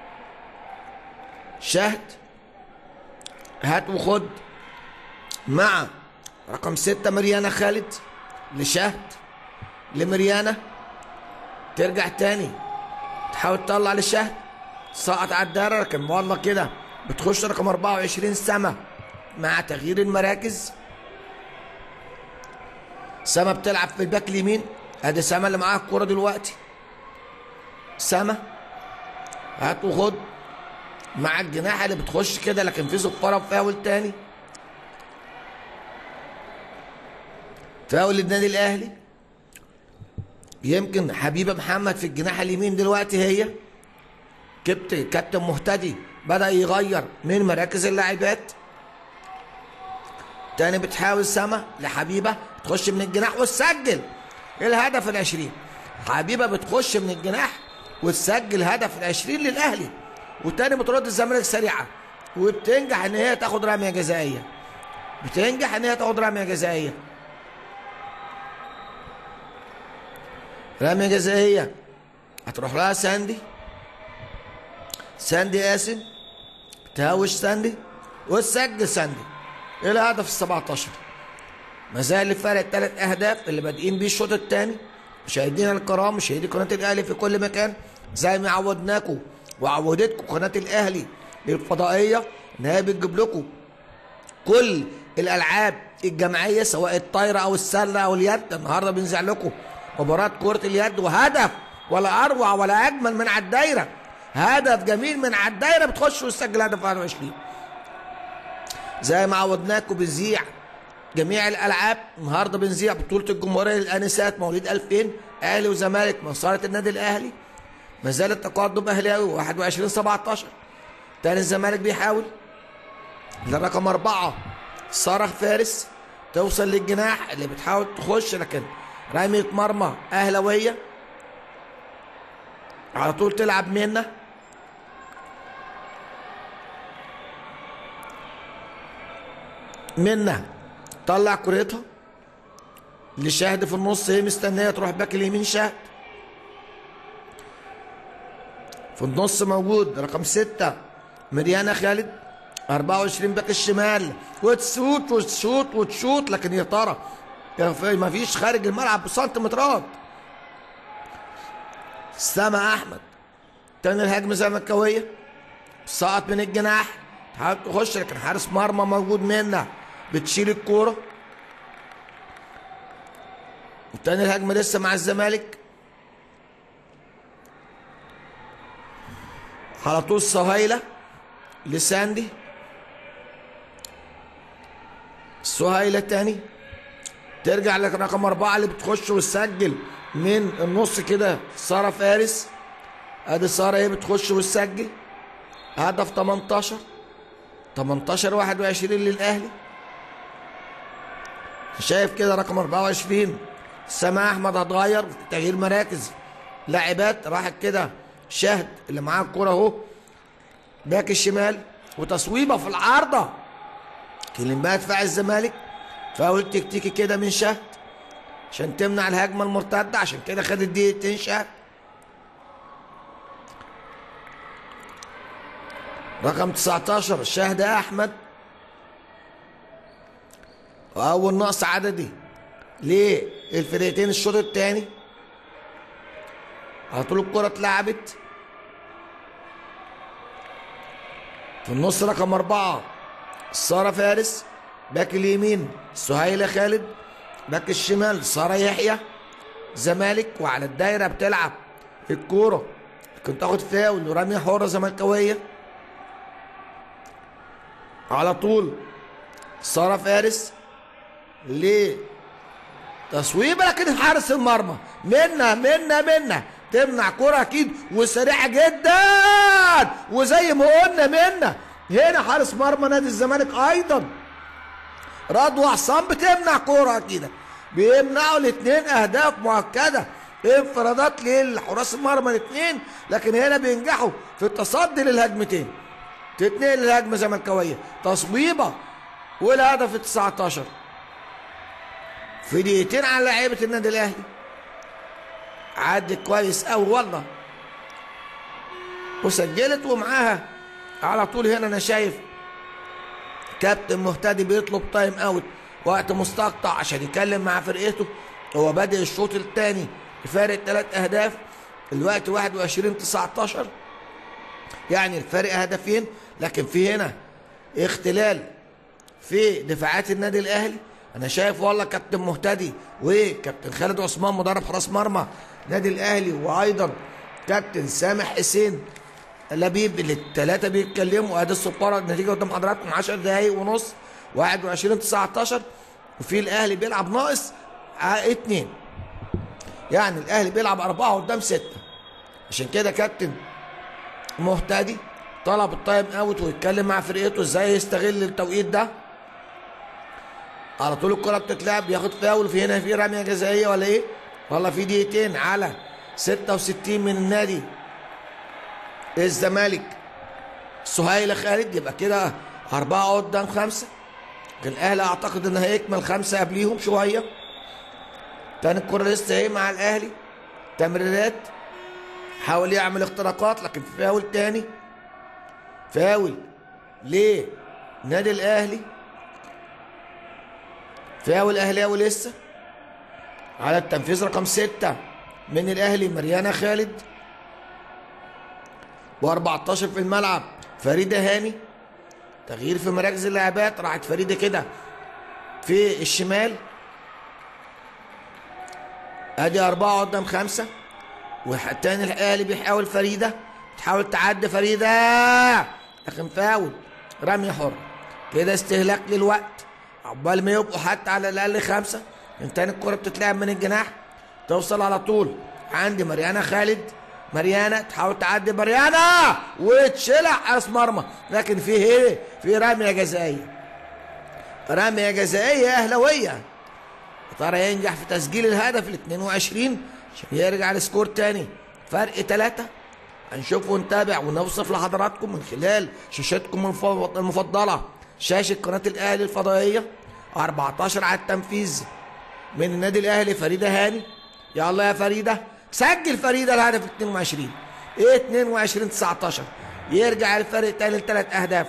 شهد هات وخد مع رقم ستة مريانا خالد لشهد لمريانا ترجع تاني تحاول تطلع لشهد سقط على الدايرة لكن والله كده بتخش رقم 24 سما مع تغيير المراكز سما بتلعب في الباك اليمين ادي سما اللي معاها الكوره دلوقتي سما هات وخد مع الجناح اللي بتخش كده لكن في صفاره فاول تاني فاول للنادي الاهلي يمكن حبيبه محمد في الجناح اليمين دلوقتي هي كابتن كابتن مهتدي بدا يغير من مراكز اللاعبات تاني بتحاول سما لحبيبه تخش من الجناح وتسجل الهدف العشرين حبيبه بتخش من الجناح وتسجل هدف العشرين للاهلي وتاني بترد الزمالك سريعه وبتنجح ان هي تاخد رميه جزائيه بتنجح ان هي تاخد رميه جزائيه رميه جزائيه هتروح لها ساندي ساندي قاسم تهوش ساندي وتسجل ساندي الهدف ال 17 ما زال الفرق الثلاث اهداف اللي بادئين بيه الشوط الثاني مشاهدينا الكرام مشاهدي قناه الاهلي في كل مكان زي ما عودناكم وعودتكم قناه الاهلي الفضائيه ان هي بتجيب لكم كل الالعاب الجماعيه سواء الطايره او السله او اليد النهارده بنذيع لكم مباراه كره اليد وهدف ولا اروع ولا اجمل من على الدايره هدف جميل من على الدايره بتخش وتسجل هدف 21 زي ما عودناكم بنذيع جميع الالعاب النهارده بنذيع بطوله الجمهوريه للانسات مواليد 2000 اهلي وزمالك من صاله النادي الاهلي ما زال التقدم اهلاوي 21 17 تاني الزمالك بيحاول لرقم أربعة سارة فارس توصل للجناح اللي بتحاول تخش لكن رمية مرمى أهلوية على طول تلعب منا منا طلع كرتها لشاهد في النص هي مستنيه تروح باك اليمين شاهد في النص موجود رقم ستة مريانا خالد 24 باك الشمال وتشوت وتشوت وتشوت لكن يا ترى ما فيش خارج الملعب بسنتيمترات سما احمد تاني الهجمه زملكاويه سقط من الجناح تحاول تخش لكن حارس مرمى موجود منا بتشيل الكوره وتاني الهجمه لسه مع الزمالك على طول سهيله لساندي سهيلة تاني ترجع لرقم أربعة اللي بتخش وتسجل من النص كده سارة فارس ادي سارة هي بتخش وتسجل هدف 18 18 21 للأهلي شايف كده رقم 24 سما أحمد هتغير تغيير مراكز لاعبات راحت كده شهد اللي معاه الكورة أهو باك الشمال وتصويبه في العارضة كلم بقى دفاع الزمالك فاول تكتيكي كده من شهد عشان تمنع الهجمة المرتدة عشان كده خدت دقيقتين شهد رقم 19 شهد أحمد وأول نقص عددي ليه الفرقتين الشوط الثاني على طول الكرة اتلعبت في النص رقم أربعة سارة فارس باك اليمين سهيلة خالد باك الشمال سارة يحيى زمالك وعلى الدايرة بتلعب الكورة كنت تاخد فاول ورمية حرة زملكاوية على طول سارة فارس ليه تصويبه لكن حارس المرمى منا منا منا تمنع كرة اكيد وسريعة جدا وزي ما قلنا منا هنا حارس مرمى نادي الزمالك ايضا رضوى عصام بتمنع كرة كده بيمنعوا الاثنين اهداف مؤكدة انفرادات للحراس المرمى الاثنين لكن هنا بينجحوا في التصدي للهجمتين تتنقل الهجمة زملكاوية تصويبة والهدف ال 19 في دقيقتين على لعيبة النادي الأهلي عدت كويس أوي والله وسجلت ومعاها على طول هنا أنا شايف كابتن مهتدي بيطلب تايم أوت وقت مستقطع عشان يتكلم مع فرقته هو بادئ الشوط الثاني بفارق ثلاث أهداف الوقت 21 19 يعني الفارق هدفين لكن في هنا اختلال في دفاعات النادي الاهلي انا شايف والله كابتن مهتدي وكابتن خالد عثمان مدرب حراس مرمى النادي الاهلي وايضا كابتن سامح حسين لبيب اللي الثلاثه بيتكلموا ادي السفاره النتيجه قدام حضراتكم 10 دقايق ونص 21 19 وفي الاهلي بيلعب ناقص اثنين يعني الاهلي بيلعب اربعه قدام سته عشان كده كابتن مهتدي طلب التايم اوت ويتكلم مع فرقته ازاي يستغل التوقيت ده على طول الكرة بتتلعب بياخد فاول في هنا في رمية جزائية ولا ايه؟ والله في دقيقتين على 66 من النادي الزمالك سهيلة خالد يبقى كده أربعة قدام خمسة لكن الأهلي أعتقد إن هيكمل خمسة قبليهم شوية تاني الكرة لسه ايه مع الأهلي تمريرات حاول يعمل اختراقات لكن في فاول تاني فاول ليه نادي الاهلي فاول اهلاوي لسه على التنفيذ رقم ستة من الاهلي مريانا خالد و14 في الملعب فريدة هاني تغيير في مراكز اللاعبات راحت فريده كده في الشمال ادي اربعه قدام خمسه والتاني الاهلي بيحاول فريده بتحاول تعدي فريده لكن فاول رمي حر كده استهلاك للوقت عقبال ما يبقوا حتى على الاقل خمسه من تاني الكره بتتلعب من الجناح توصل على طول عندي مريانا خالد مريانا تحاول تعدي مريانا وتشلع حارس مرمى لكن في ايه في رميه جزائيه رميه جزائيه اهلاويه ترى ينجح في تسجيل الهدف ال 22 عشان يرجع السكور تاني فرق ثلاثة هنشوف ونتابع ونوصف لحضراتكم من خلال شاشتكم المفضلة شاشة قناة الأهلي الفضائية 14 على التنفيذ من النادي الأهلي فريدة هاني يلا يا فريدة سجل فريدة الهدف 22 ايه 22 19 يرجع الفرق تاني لثلاث أهداف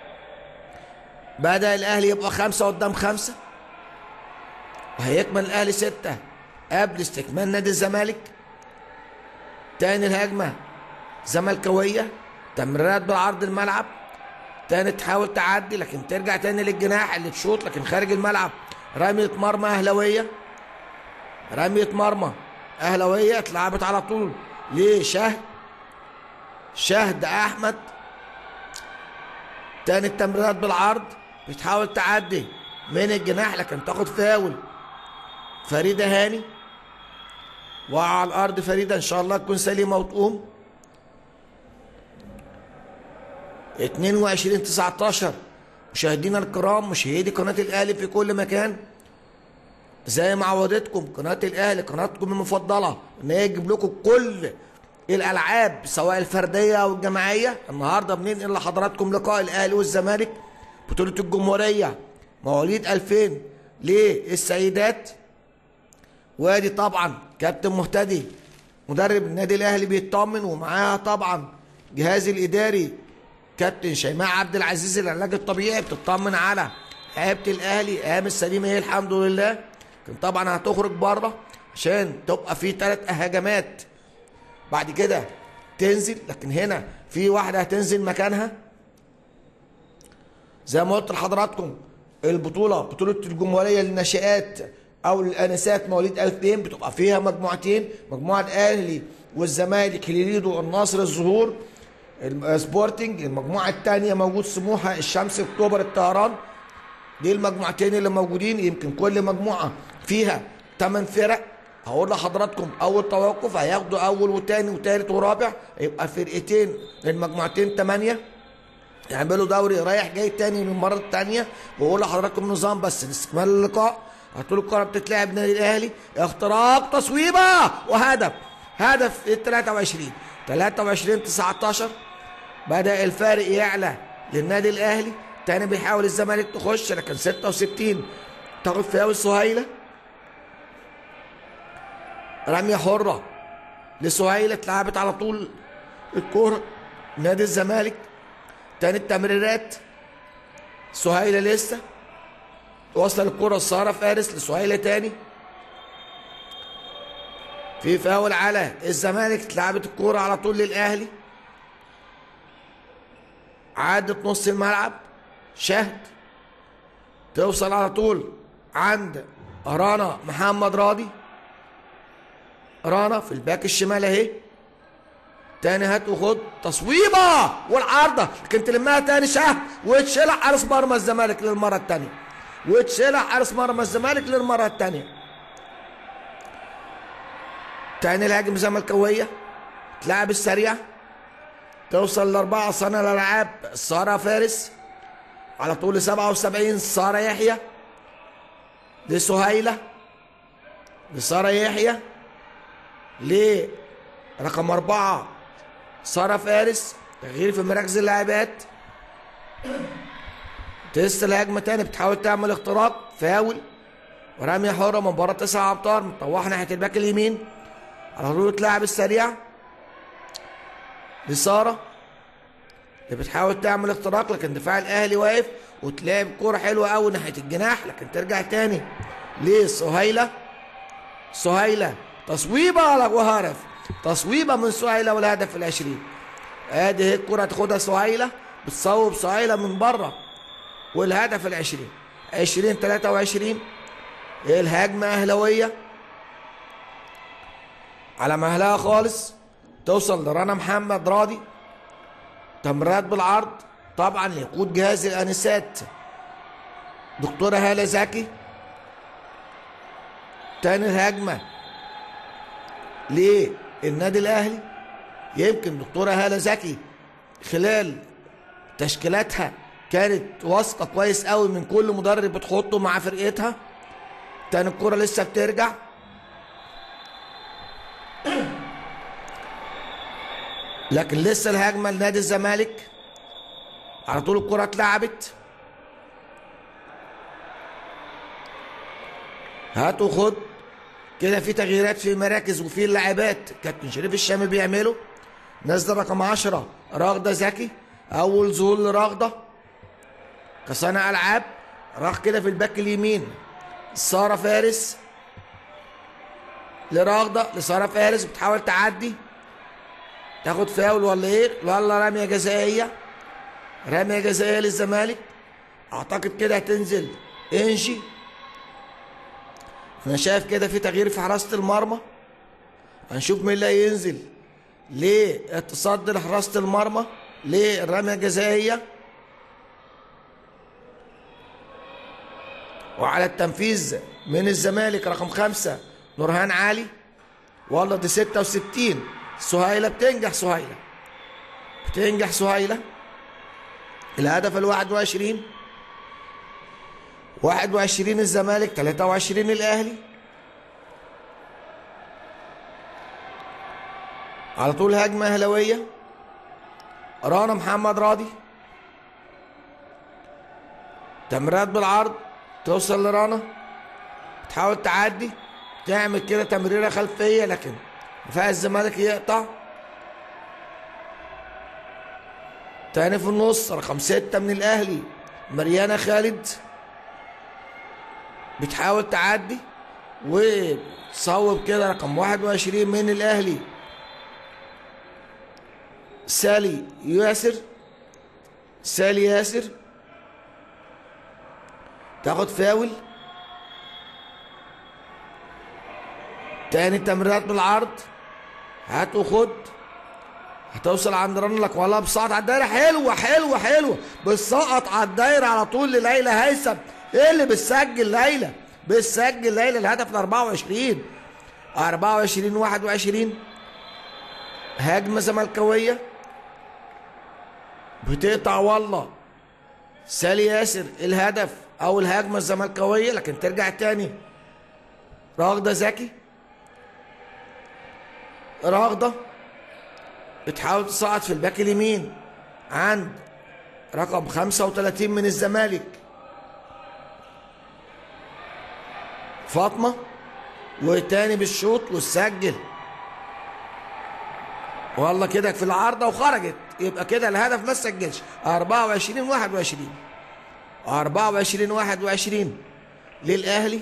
بدأ الأهلي يبقى خمسة قدام خمسة وهيكمل الأهلي ستة قبل استكمال نادي الزمالك تاني الهجمة زملكاوية تمريرات بالعرض الملعب تاني تحاول تعدي لكن ترجع تاني للجناح اللي تشوط لكن خارج الملعب رمية مرمى أهلاوية رمية مرمى أهلاوية اتلعبت على طول لشهد شهد أحمد تاني التمريرات بالعرض بتحاول تعدي من الجناح لكن تاخد فاول فريدة هاني وعلى الأرض فريدة إن شاء الله تكون سليمة وتقوم 22 19 مشاهدينا الكرام مشاهدي قناة الأهلي في كل مكان زي ما عودتكم قناة الأهلي قناتكم المفضلة إن هي تجيب لكم كل الألعاب سواء الفردية أو الجماعية النهاردة بننقل لحضراتكم لقاء الأهلي والزمالك بطولة الجمهورية مواليد 2000 للسيدات وادي طبعا كابتن مهتدي مدرب النادي الاهلي بيطمن ومعاها طبعا جهازي الاداري كابتن شيماء عبد العزيز العلاج الطبيعي بتطمن على لعيبه الاهلي قام السليمه هي الحمد لله لكن طبعا هتخرج بره عشان تبقى في ثلاث هجمات بعد كده تنزل لكن هنا في واحده هتنزل مكانها زي ما قلت لحضراتكم البطوله بطوله الجمهوريه للناشئات او الانسات مواليد 2000 بتبقى فيها مجموعتين مجموعه الاهلي والزمالك هليليدو النصر الزهور سبورتنج المجموعه الثانيه موجود سموحه الشمس اكتوبر الطيران دي المجموعتين اللي موجودين يمكن كل مجموعه فيها 8 فرق هقول لحضراتكم اول توقف هياخدوا اول وثاني وثالث ورابع يبقى فرقتين للمجموعتين 8 يعملوا دوري رايح جاي تاني للمره الثانيه واقول لحضراتكم نظام بس لاستكمال اللقاء هتقول الكره بتتلعب نادي الاهلي اختراق تصويبه وهدف هدف ال 23 23 19 بدا الفارق يعلى للنادي الاهلي تاني بيحاول الزمالك تخش لكن 66 تاخد فاول سهيله رميه حره لسهيله اتلعبت على طول الكوره نادي الزمالك تاني التمريرات سهيله لسه وصل الكرة لسارة فارس لسهيلة تاني في فاول على الزمالك اتلعبت الكورة على طول للأهلي عادت نص الملعب شهد توصل على طول عند رانا محمد راضي رانا في الباك الشمال اهي تاني هات وخد تصويبه والعارضه لكن تلمها تاني شهد وتشيلها حارس مرمى الزمالك للمره الثانيه وتشيلها حارس مرمى الزمالك للمره الثانيه تاني الهاجم زملكاويه تلعب السريع توصل لأربعة صانع الألعاب سارة فارس على طول 77 سارة يحيى لسهيلة لسارة يحيى لرقم أربعة سارة فارس تغيير في مراكز اللاعبات تست الهجمة تاني بتحاول تعمل اختراق فاول ورمية حرة من بره تسع أمتار مطوحة ناحية الباك اليمين على طول تلعب السريع لسارة اللي بتحاول تعمل اختراق لكن دفاع الاهلي واقف وتلعب كوره حلوه قوي ناحيه الجناح لكن ترجع تاني لسهيله سهيله تصويبه على وهرف تصويبه من سهيله والهدف العشرين ادي هي الكره تاخدها سهيله بتصوب سهيله من بره والهدف العشرين عشرين تلاتة وعشرين الهجمة أهلوية على مهلها خالص توصل لرنا محمد راضي تمريرات بالعرض طبعا يقود جهاز الانسات دكتوره هاله زكي تاني الهجمه للنادي الاهلي يمكن دكتوره هاله زكي خلال تشكيلاتها كانت واثقه كويس قوي من كل مدرب بتحطه مع فرقتها تاني الكره لسه بترجع لكن لسه الهجمه لنادي الزمالك على طول الكره اتلعبت هات وخد كده في تغييرات في المراكز وفي اللاعبات كابتن شريف الشامي بيعمله نزل رقم 10 راغده زكي اول ظهور لراغده كصانع العاب راح كده في الباك اليمين ساره فارس لراغده لساره فارس بتحاول تعدي تاخد فاول ولا ايه ولا رميه جزائيه رميه جزائيه للزمالك اعتقد كده هتنزل انشي انا شايف كده في تغيير في حراسه المرمى هنشوف مين اللي هينزل ليه التصدي لحراسه المرمى ليه الرميه الجزائيه وعلى التنفيذ من الزمالك رقم خمسة نورهان علي والله دي ستة وستين سهيلة بتنجح سهيلة بتنجح سهيلة الهدف الواحد وعشرين واحد وعشرين الزمالك تلاتة وعشرين الأهلي على طول هجمة أهلوية رانا محمد راضي تمريرات بالعرض توصل لرانا تحاول تعدي تعمل كده تمريره خلفيه لكن دفاع الزمالك يقطع تاني في النص رقم ستة من الأهلي مريانا خالد بتحاول تعدي وتصوب كده رقم 21 من الأهلي سالي ياسر سالي ياسر تاخد فاول تاني تمريرات بالعرض هات وخد هتوصل عند رنلك والله بسقط على الدايره حلوه حلوه حلوه بتسقط على الدايره على طول لليلى هيثم ايه اللي بتسجل ليلى بتسجل ليلى الهدف ال 24 24 21 هجمه زملكاويه بتقطع والله سالي ياسر الهدف او الهجمه الزملكاويه لكن ترجع تاني راغده زكي راغده بتحاول تصعد في الباك اليمين عند رقم 35 من الزمالك فاطمه وتاني بالشوط وتسجل والله كده في العارضه وخرجت يبقى كده الهدف ما سجلش 24 21 24 21 للاهلي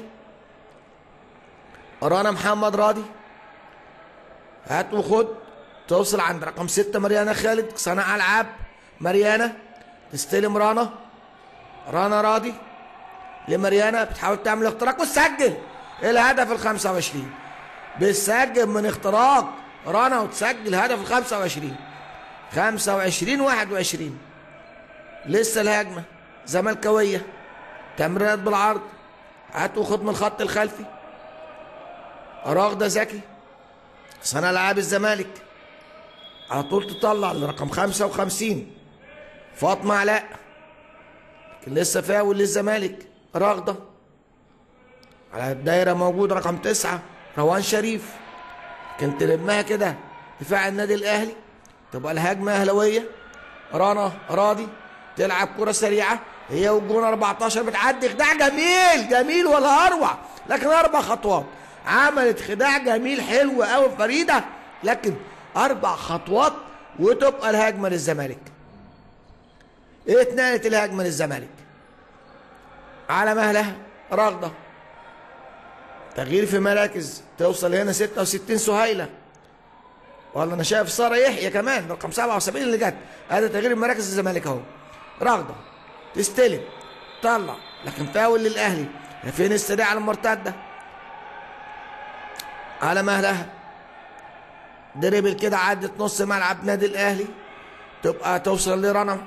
رانا محمد راضي هات وخد توصل عند رقم ستة مريانا خالد صانع العاب مريانا تستلم رانا رانا راضي لمريانا بتحاول تعمل اختراق وتسجل الهدف ال 25 بتسجل من اختراق رانا وتسجل هدف ال 25 25 21 لسه الهجمه زملكاويه تمريرات بالعرض هات وخد من الخط الخلفي راغده زكي صانع العاب الزمالك على طول تطلع لرقم 55 فاطمه علاء لكن لسه فاول للزمالك راغده على الدايره موجود رقم تسعة روان شريف كان تلمها كده دفاع النادي الاهلي تبقى الهجمه اهلاويه رنا راضي تلعب كره سريعه هي والجون 14 بتعدي خداع جميل جميل ولا اروع لكن اربع خطوات عملت خداع جميل حلو قوي فريده لكن اربع خطوات وتبقى الهجمه للزمالك ايه اتنقلت الهجمه للزمالك على مهلها راغده تغيير في مراكز توصل هنا 66 سهيله والله انا شايف ساره يحيى كمان رقم 77 اللي جت هذا تغيير مراكز الزمالك اهو راغده تستلم طلع لكن فاول للاهلي فين السريع المرتده على مهلها دربل كده عدت نص ملعب نادي الاهلي تبقى توصل لرنا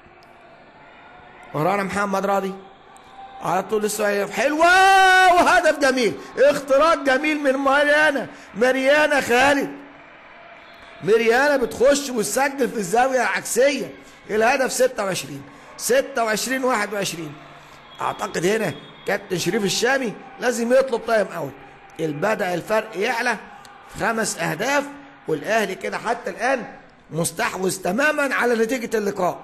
رنا محمد راضي على طول السؤال حلوة وهدف جميل اختراق جميل من مريانا مريانا خالد مريانا بتخش وتسجل في الزاوية العكسية الهدف 26 26 21 اعتقد هنا كابتن شريف الشامي لازم يطلب تايم اوت البدأ الفرق يعلى خمس اهداف والاهلي كده حتى الان مستحوذ تماما على نتيجة اللقاء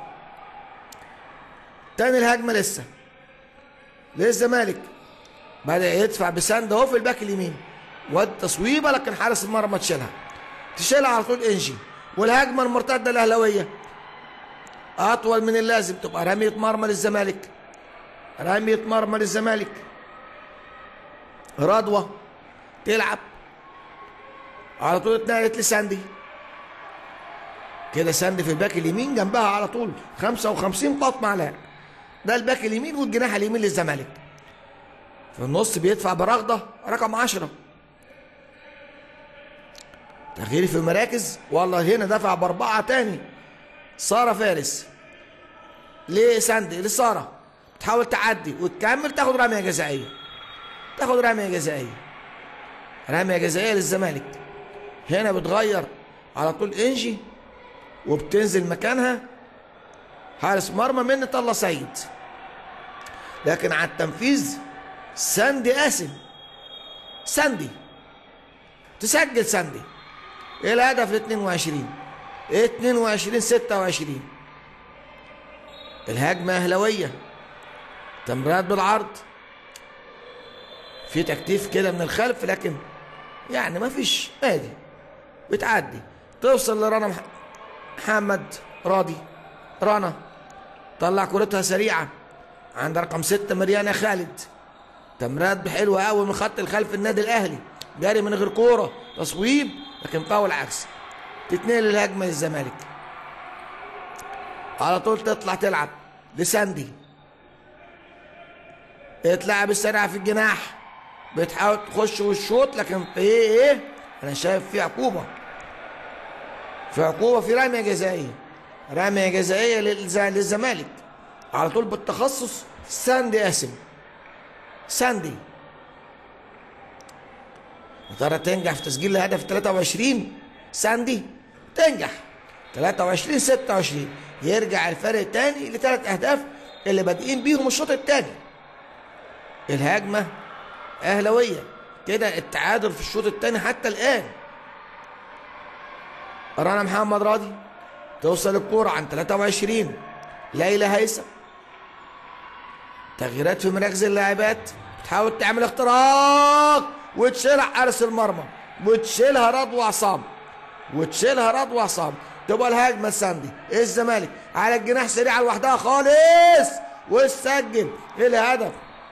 تاني الهجمة لسه للزمالك بدأ يدفع بسند اهو في الباك اليمين والتصويبه لكن حارس المرمى تشيلها تشيلها على طول انجي والهجمه المرتده الاهلاويه اطول من اللازم تبقى رميه مرمى للزمالك رميه مرمى للزمالك رضوى تلعب على طول اتنقلت لساندي كده ساندي في الباك اليمين جنبها على طول 55 قط معلقه ده الباك اليمين والجناح اليمين للزمالك في النص بيدفع برغده رقم 10 تغيير في المراكز والله هنا دفع باربعه تاني ساره فارس لساندي لساره تحاول تعدي وتكمل تاخد رميه جزائيه تاخد رميه جزائيه رميه جزائيه للزمالك هنا بتغير على طول انجي وبتنزل مكانها حارس مرمى من طلع سعيد لكن على التنفيذ ساندي قاسم ساندي تسجل ساندي ايه الهدف ل 22 22 26 الهجمة أهلوية تمريرات بالعرض في تكتيف كده من الخلف لكن يعني ما فيش ادي بتعدي توصل لرنا محمد راضي رنا طلع كرتها سريعة عند رقم ستة مريانا خالد تمريرات بحلوة قوي من خط الخلف النادي الأهلي جاري من غير كورة تصويب لكن فاول عكسي تتنقل الهجمة للزمالك على طول تطلع تلعب لساندي اتلعب السريع في الجناح بتحاول تخش والشوط لكن في ايه ايه انا شايف في عقوبة في عقوبة في رمية جزائية رمية جزائية للزمالك على طول بالتخصص ساندي قاسم ساندي يا ترى تنجح في تسجيل الهدف 23 ساندي تنجح 23 26 يرجع الفرق تاني لثلاث اهداف اللي بادئين بيهم الشوط الثاني الهجمه اهلاويه كده التعادل في الشوط الثاني حتى الان رنا محمد راضي توصل الكوره عن 23 ليلى هيثم تغييرات في مراكز اللاعبات تحاول تعمل اختراق وتشيلها حارس المرمى وتشيلها رضوى عصام وتشيلها رضوى عصام تبقى الهجمه الساندي الزمالك على الجناح سريعه لوحدها خالص وتسجل الهدف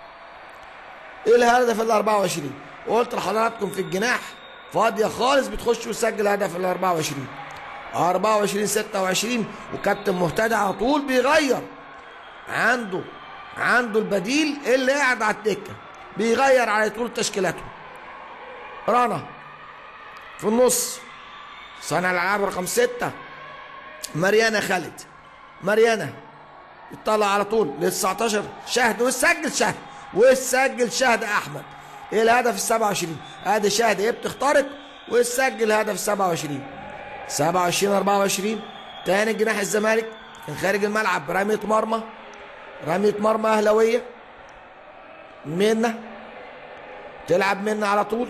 الهدف ال 24 قلت لحضراتكم في الجناح فاضيه خالص بتخش وتسجل هدف ال 24 24 26 وكابتن مهتدى على طول بيغير عنده عنده البديل اللي قاعد على الدكه بيغير على طول تشكيلاته رنا في النص صانع الالعاب رقم ستة مريانا خالد مريانا يطلع على طول لل 19 شهد وسجل شهد وسجل شهد احمد ايه الهدف ال 27 ادي شهد ايه بتخترق وسجل هدف 27 27 24 تاني جناح الزمالك كان خارج الملعب رمية مرمى رمية مرمى اهلاويه منا تلعب منا على طول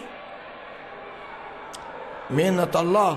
منا طلاه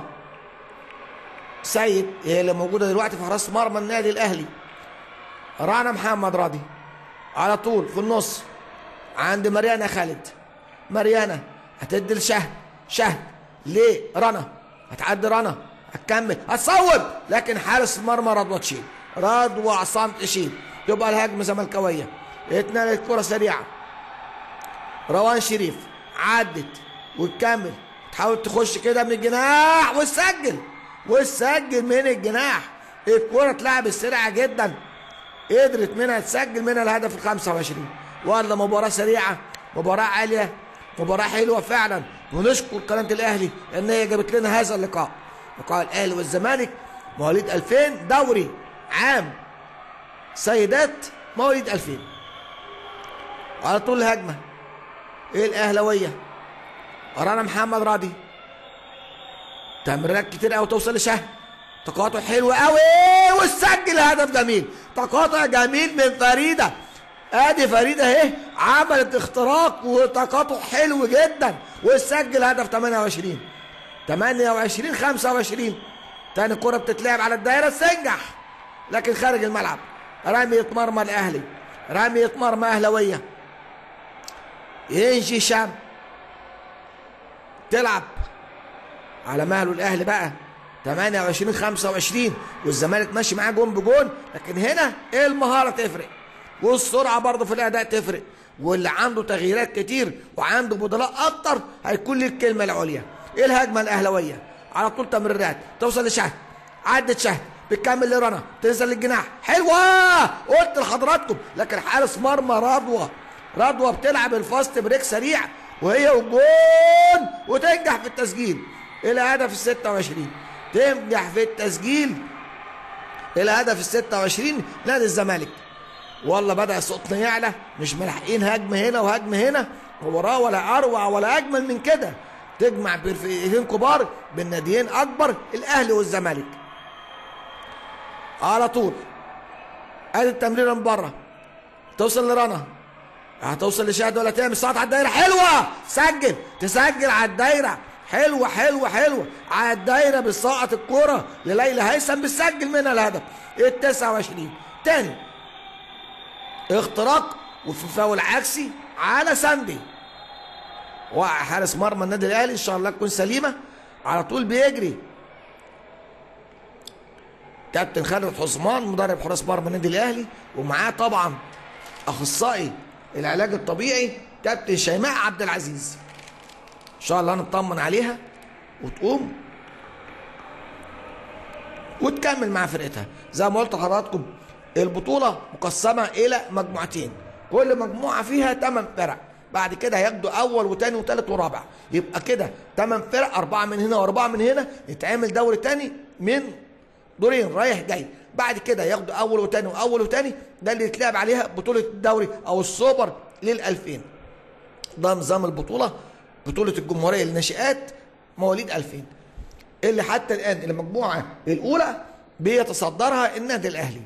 سيد هي اللي موجوده دلوقتي في حراسه مرمى النادي الاهلي رنا محمد راضي على طول في النص عند مريانا خالد مريانا هتدي لشهد شهد ليه رنا هتعدي رنا هتكمل هتصوب لكن حارس المرمى رضوى تشيل رضوى عصام تشيل تبقى الهجمه زملكاويه اتنقلت كره سريعه روان شريف عدت وتكمل تحاول تخش كده من الجناح وتسجل وتسجل من الجناح الكرة اتلعبت سريعة جدا قدرت منها تسجل منها الهدف ال 25 ولا مباراه سريعه مباراه عاليه مباراه حلوه فعلا ونشكر قناه الاهلي ان هي جابت لنا هذا اللقاء لقاء الاهلي والزمالك مواليد 2000 دوري عام سيدات مواليد 2000 على طول الهجمه ايه الاهلاويه ورانا محمد راضي تمريرات كتير قوي توصل لشهر تقاطع حلو قوي وسجل هدف جميل تقاطع جميل من فريده ادي فريده اهي عملت اختراق وتقاطع حلو جدا وسجل هدف 28 28 25 تاني كرة بتتلعب على الدايرة تنجح لكن خارج الملعب رمية مرمى الأهلي رمية مرمى أهلوية ينجي شام تلعب على مهله الأهلي بقى 28 25 والزمالك ماشي معاه جون بجون لكن هنا ايه المهارة تفرق والسرعة برضه في الأداء تفرق واللي عنده تغييرات كتير وعنده بدلاء أكتر هيكون ليه الكلمة العليا ايه الهجمة الأهلوية على طول تمريرات توصل لشهد عدت شهد بتكمل لرنا تنزل للجناح حلوه قلت لحضراتكم لكن حارس مرمى رضوى رضوى بتلعب الفاست بريك سريع وهي وجون وتنجح في التسجيل الى هدف ال 26 تنجح في التسجيل الى هدف ال 26 نادي الزمالك والله بدا صوتنا يعلى مش ملاحقين هجمه هنا وهجمه هنا وراه ولا اروع ولا اجمل من كده تجمع فرقتين كبار بين ناديين اكبر الاهلي والزمالك على طول ادي التمريره من بره توصل لرنا هتوصل لشهد ولا تعمل سقط على الدايره حلوه سجل تسجل على الدايره حلوه حلوه حلوه على الدايره بتسقط الكوره لليلى هيثم بتسجل منها الهدف ال 29 تاني اختراق وفي فاول عكسي على ساندي وقع حارس مرمى النادي الاهلي ان شاء الله تكون سليمه على طول بيجري كابتن خالد حسمان مدرب حراس مرمى النادي الاهلي ومعاه طبعا اخصائي العلاج الطبيعي كابتن شيماء عبد العزيز ان شاء الله نطمن عليها وتقوم وتكمل مع فرقتها زي ما قلت لحضراتكم البطوله مقسمه الى مجموعتين كل مجموعه فيها 8 فرق بعد كده هياخدوا اول وثاني وثالث ورابع يبقى كده 8 فرق اربعه من هنا واربعه من هنا يتعمل دوري ثاني من دورين رايح جاي بعد كده ياخدوا اول وثاني واول وثاني ده اللي يتلعب عليها بطوله الدوري او السوبر لل 2000 ده نظام البطوله بطوله الجمهوريه للناشئات مواليد 2000 اللي حتى الان المجموعه الاولى بيتصدرها النادي الاهلي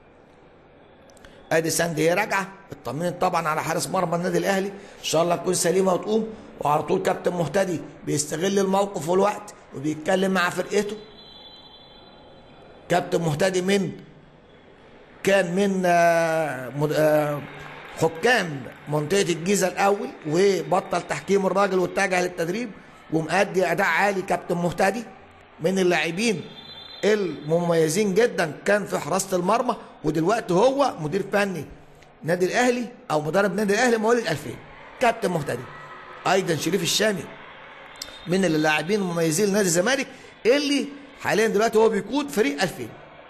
ادي ساندي هي راجعه اطمنت طبعا على حارس مرمى النادي الاهلي ان شاء الله تكون سليمه وتقوم وعلى طول كابتن مهتدي بيستغل الموقف والوقت وبيتكلم مع فرقته كابتن مهتدي من كان من آه، مد- آه، حكام منطقه الجيزه الاول وبطل تحكيم الراجل واتجه للتدريب ومؤدي اداء عالي كابتن مهتدي من اللاعبين المميزين جدا كان في حراسه المرمى ودلوقتي هو مدير فني نادي الاهلي او مدرب نادي الاهلي مواليد 2000 كابتن مهتدي ايضا شريف الشامي من اللاعبين المميزين لنادي الزمالك اللي حاليا دلوقتي هو بيقود فريق 2000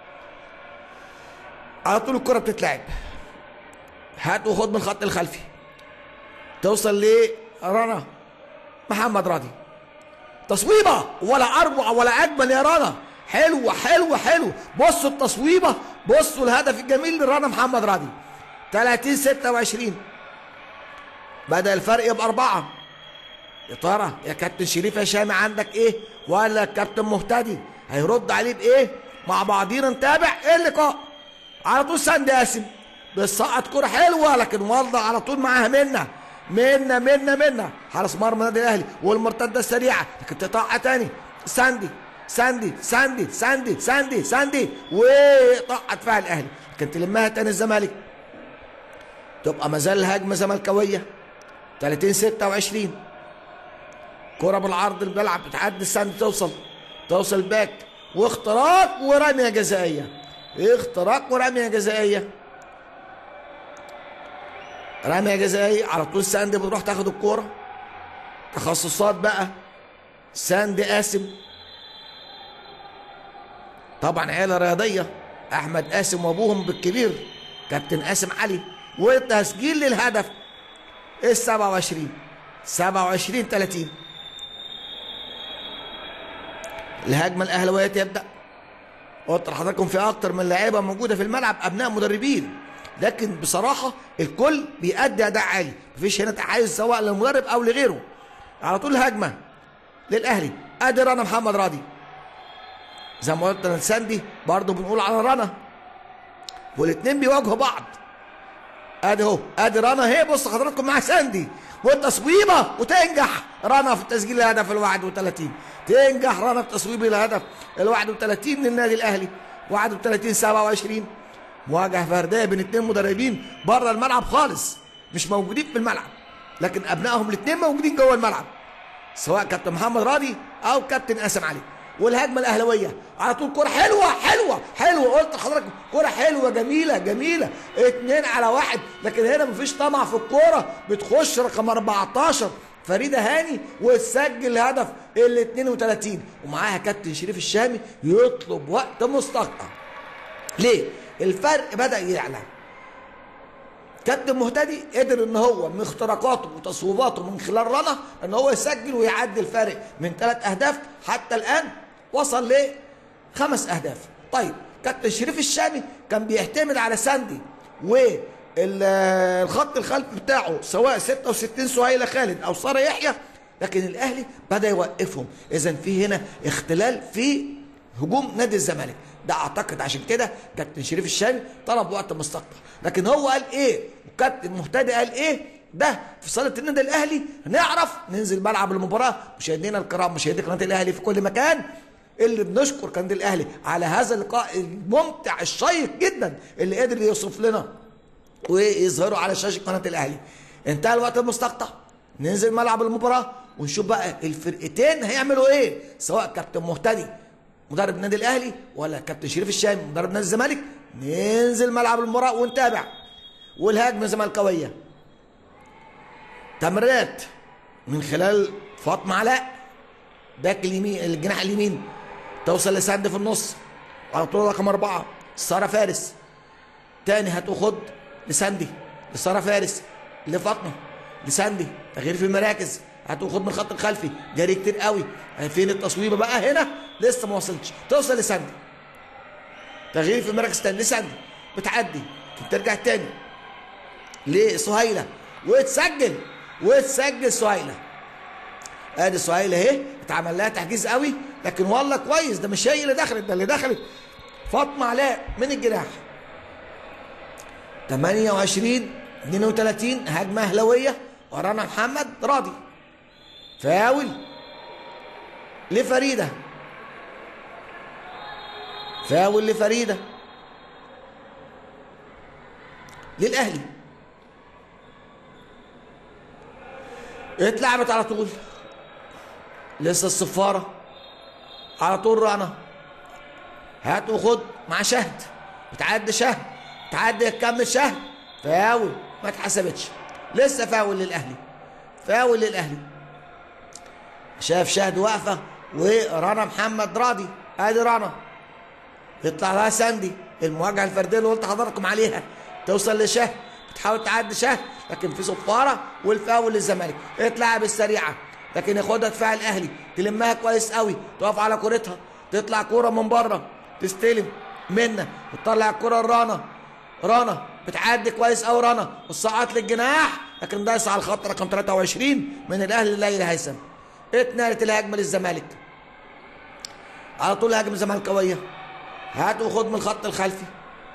على طول الكره بتتلعب هات وخد من الخط الخلفي توصل لرنا محمد راضي تصويبه ولا اروع ولا اجمل يا رنا حلوه حلوه حلوه بصوا التصويبه بصوا الهدف الجميل لرنا محمد راضي 30 26 بدا الفرق يبقى اربعه يا ترى يا كابتن شريف يا شامي عندك ايه ولا الكابتن مهتدي هيرد عليه بايه مع بعضينا نتابع ايه اللقاء على طول ساند قاسم بتسقط كرة حلوة لكن والله على طول معاها منا منا منا منا حارس مرمى النادي الاهلي والمرتدة السريعة لكن تقطع تاني ساندي ساندي ساندي ساندي ساندي ساندي وطقت فيها الاهلي لكن تلمها تاني الزمالك تبقى مازال الهجمة زملكاوية 30 26 كرة بالعرض الملعب بتعدي الساند توصل توصل باك واختراق ورمية جزائية اختراق ورمية جزائية رمية جزائية على طول ساند بتروح تاخد الكورة تخصصات بقى ساند قاسم طبعا عيلة رياضية أحمد قاسم وأبوهم بالكبير كابتن قاسم علي وتسجيل للهدف ال 27 27 30 الهجمه الاهلاويه تبدا قلت لحضراتكم في اكتر من لاعيبه موجوده في الملعب ابناء مدربين لكن بصراحه الكل بيأدي اداء عالي مفيش هنا تحيز سواء للمدرب او لغيره على طول هجمه للاهلي ادي رنا محمد راضي زي ما قلت ساندي برضه بنقول على رنا والاثنين بيواجهوا بعض ادي اهو ادي رنا اهي بص حضراتكم مع ساندي والتصويبه وتنجح رنا في تسجيل الهدف ال 31 تنجح رنا في تصويب الهدف ال 31 للنادي الاهلي 31 27 مواجهه فرديه بين اثنين مدربين بره الملعب خالص مش موجودين في الملعب لكن ابنائهم الاثنين موجودين جوه الملعب سواء كابتن محمد راضي او كابتن قاسم علي والهجمه الاهلاويه على طول كره حلوه حلوه حلوه قلت لحضرتك كره حلوه جميله جميله اتنين على واحد لكن هنا مفيش طمع في الكوره بتخش رقم 14 فريده هاني وتسجل هدف ال 32 ومعاها كابتن شريف الشامي يطلب وقت مستقطع ليه؟ الفرق بدا يعلى كابتن مهتدي قدر ان هو من اختراقاته وتصويباته من خلال رنا ان هو يسجل ويعدي الفارق من ثلاث اهداف حتى الان وصل لخمس اهداف طيب كابتن شريف الشامي كان بيعتمد على ساندي والخط الخلفي بتاعه سواء 66 سهيله خالد او ساره يحيى لكن الاهلي بدا يوقفهم اذا في هنا اختلال في هجوم نادي الزمالك ده اعتقد عشان كده كابتن شريف الشامي طلب وقت مستقطع لكن هو قال ايه وكابتن مهتدي قال ايه ده في صاله النادي الاهلي نعرف ننزل ملعب المباراه مشاهدينا الكرام مشاهدي قناه الاهلي في كل مكان اللي بنشكر قناه الاهلي على هذا اللقاء الممتع الشيق جدا اللي قدر يوصف لنا ويظهره على شاشه قناه الاهلي انتهى الوقت المستقطع ننزل ملعب المباراه ونشوف بقى الفرقتين هيعملوا ايه سواء كابتن مهتدي مدرب النادي الاهلي ولا كابتن شريف الشامي مدرب نادي الزمالك ننزل ملعب المباراه ونتابع والهجمه زملكاويه تمريرات من خلال فاطمه علاء باك اليمين الجناح اليمين توصل لساند في النص على طول رقم اربعه ساره فارس تاني هتاخد لساندي لساره فارس لفاطمه لساندي تغيير في المراكز هتاخد من الخط الخلفي جري كتير قوي فين التصويبه بقى هنا لسه ما وصلتش توصل لساندي تغيير في المراكز تاني لساندي بتعدي ترجع تاني لسهيله وتسجل وتسجل سهيله ادي سهيله اهي اتعمل لها تحجيز قوي لكن والله كويس ده مش هي اللي دخلت ده اللي دخلت فاطمه علاء من الجناح 28 32 هجمه اهلاويه ورانا محمد راضي فاول لفريده فاول لفريده للاهلي اتلعبت على طول لسه الصفاره على طول رنا هات وخد مع شهد بتعدي شهد تعدي تكمل شهد فاول ما اتحسبتش لسه فاول للاهلي فاول للاهلي شاف شهد واقفه ورنا محمد راضي ادي رنا يطلع لها ساندي المواجهه الفرديه اللي قلت حضراتكم عليها توصل لشهد بتحاول تعدي شهد لكن في صفاره والفاول للزمالك اتلعب السريعه لكن ياخدها دفاع الاهلي تلمها كويس قوي تقف على كورتها تطلع كوره من بره تستلم منا وتطلع الكوره لرانا رانا بتعدي كويس قوي رانا والسقط للجناح لكن دايس على الخط رقم 23 من الاهلي ليلى هيثم اتنقلت الهجمه للزمالك على طول هجمه زملكاويه هات وخد من الخط الخلفي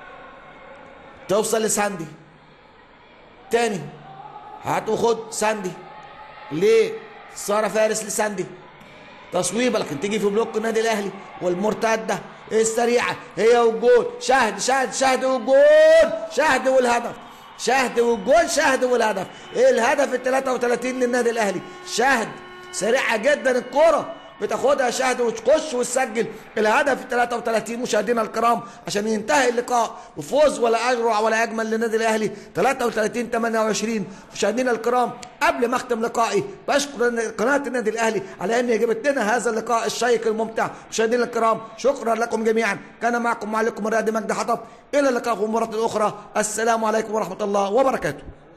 توصل لساندي تاني هات وخد ساندي ليه ساره فارس لساندي تصويبه لكن تيجي في بلوك النادي الاهلي والمرتده السريعه هي والجول شهد شهد شهد والجول شهد والهدف شهد والجول شهد والهدف الهدف ال 33 للنادي الاهلي شهد سريعه جدا الكره بتاخدها شاهد وتخش وتسجل الهدف 33 مشاهدينا الكرام عشان ينتهي اللقاء وفوز ولا اجرع ولا اجمل للنادي الاهلي 33 28 مشاهدينا الكرام قبل ما اختم لقائي بشكر قناه النادي الاهلي على ان جابت لنا هذا اللقاء الشيق الممتع مشاهدينا الكرام شكرا لكم جميعا كان معكم معلقكم الرياضي مجدي حطب الى اللقاء في مباراه اخرى السلام عليكم ورحمه الله وبركاته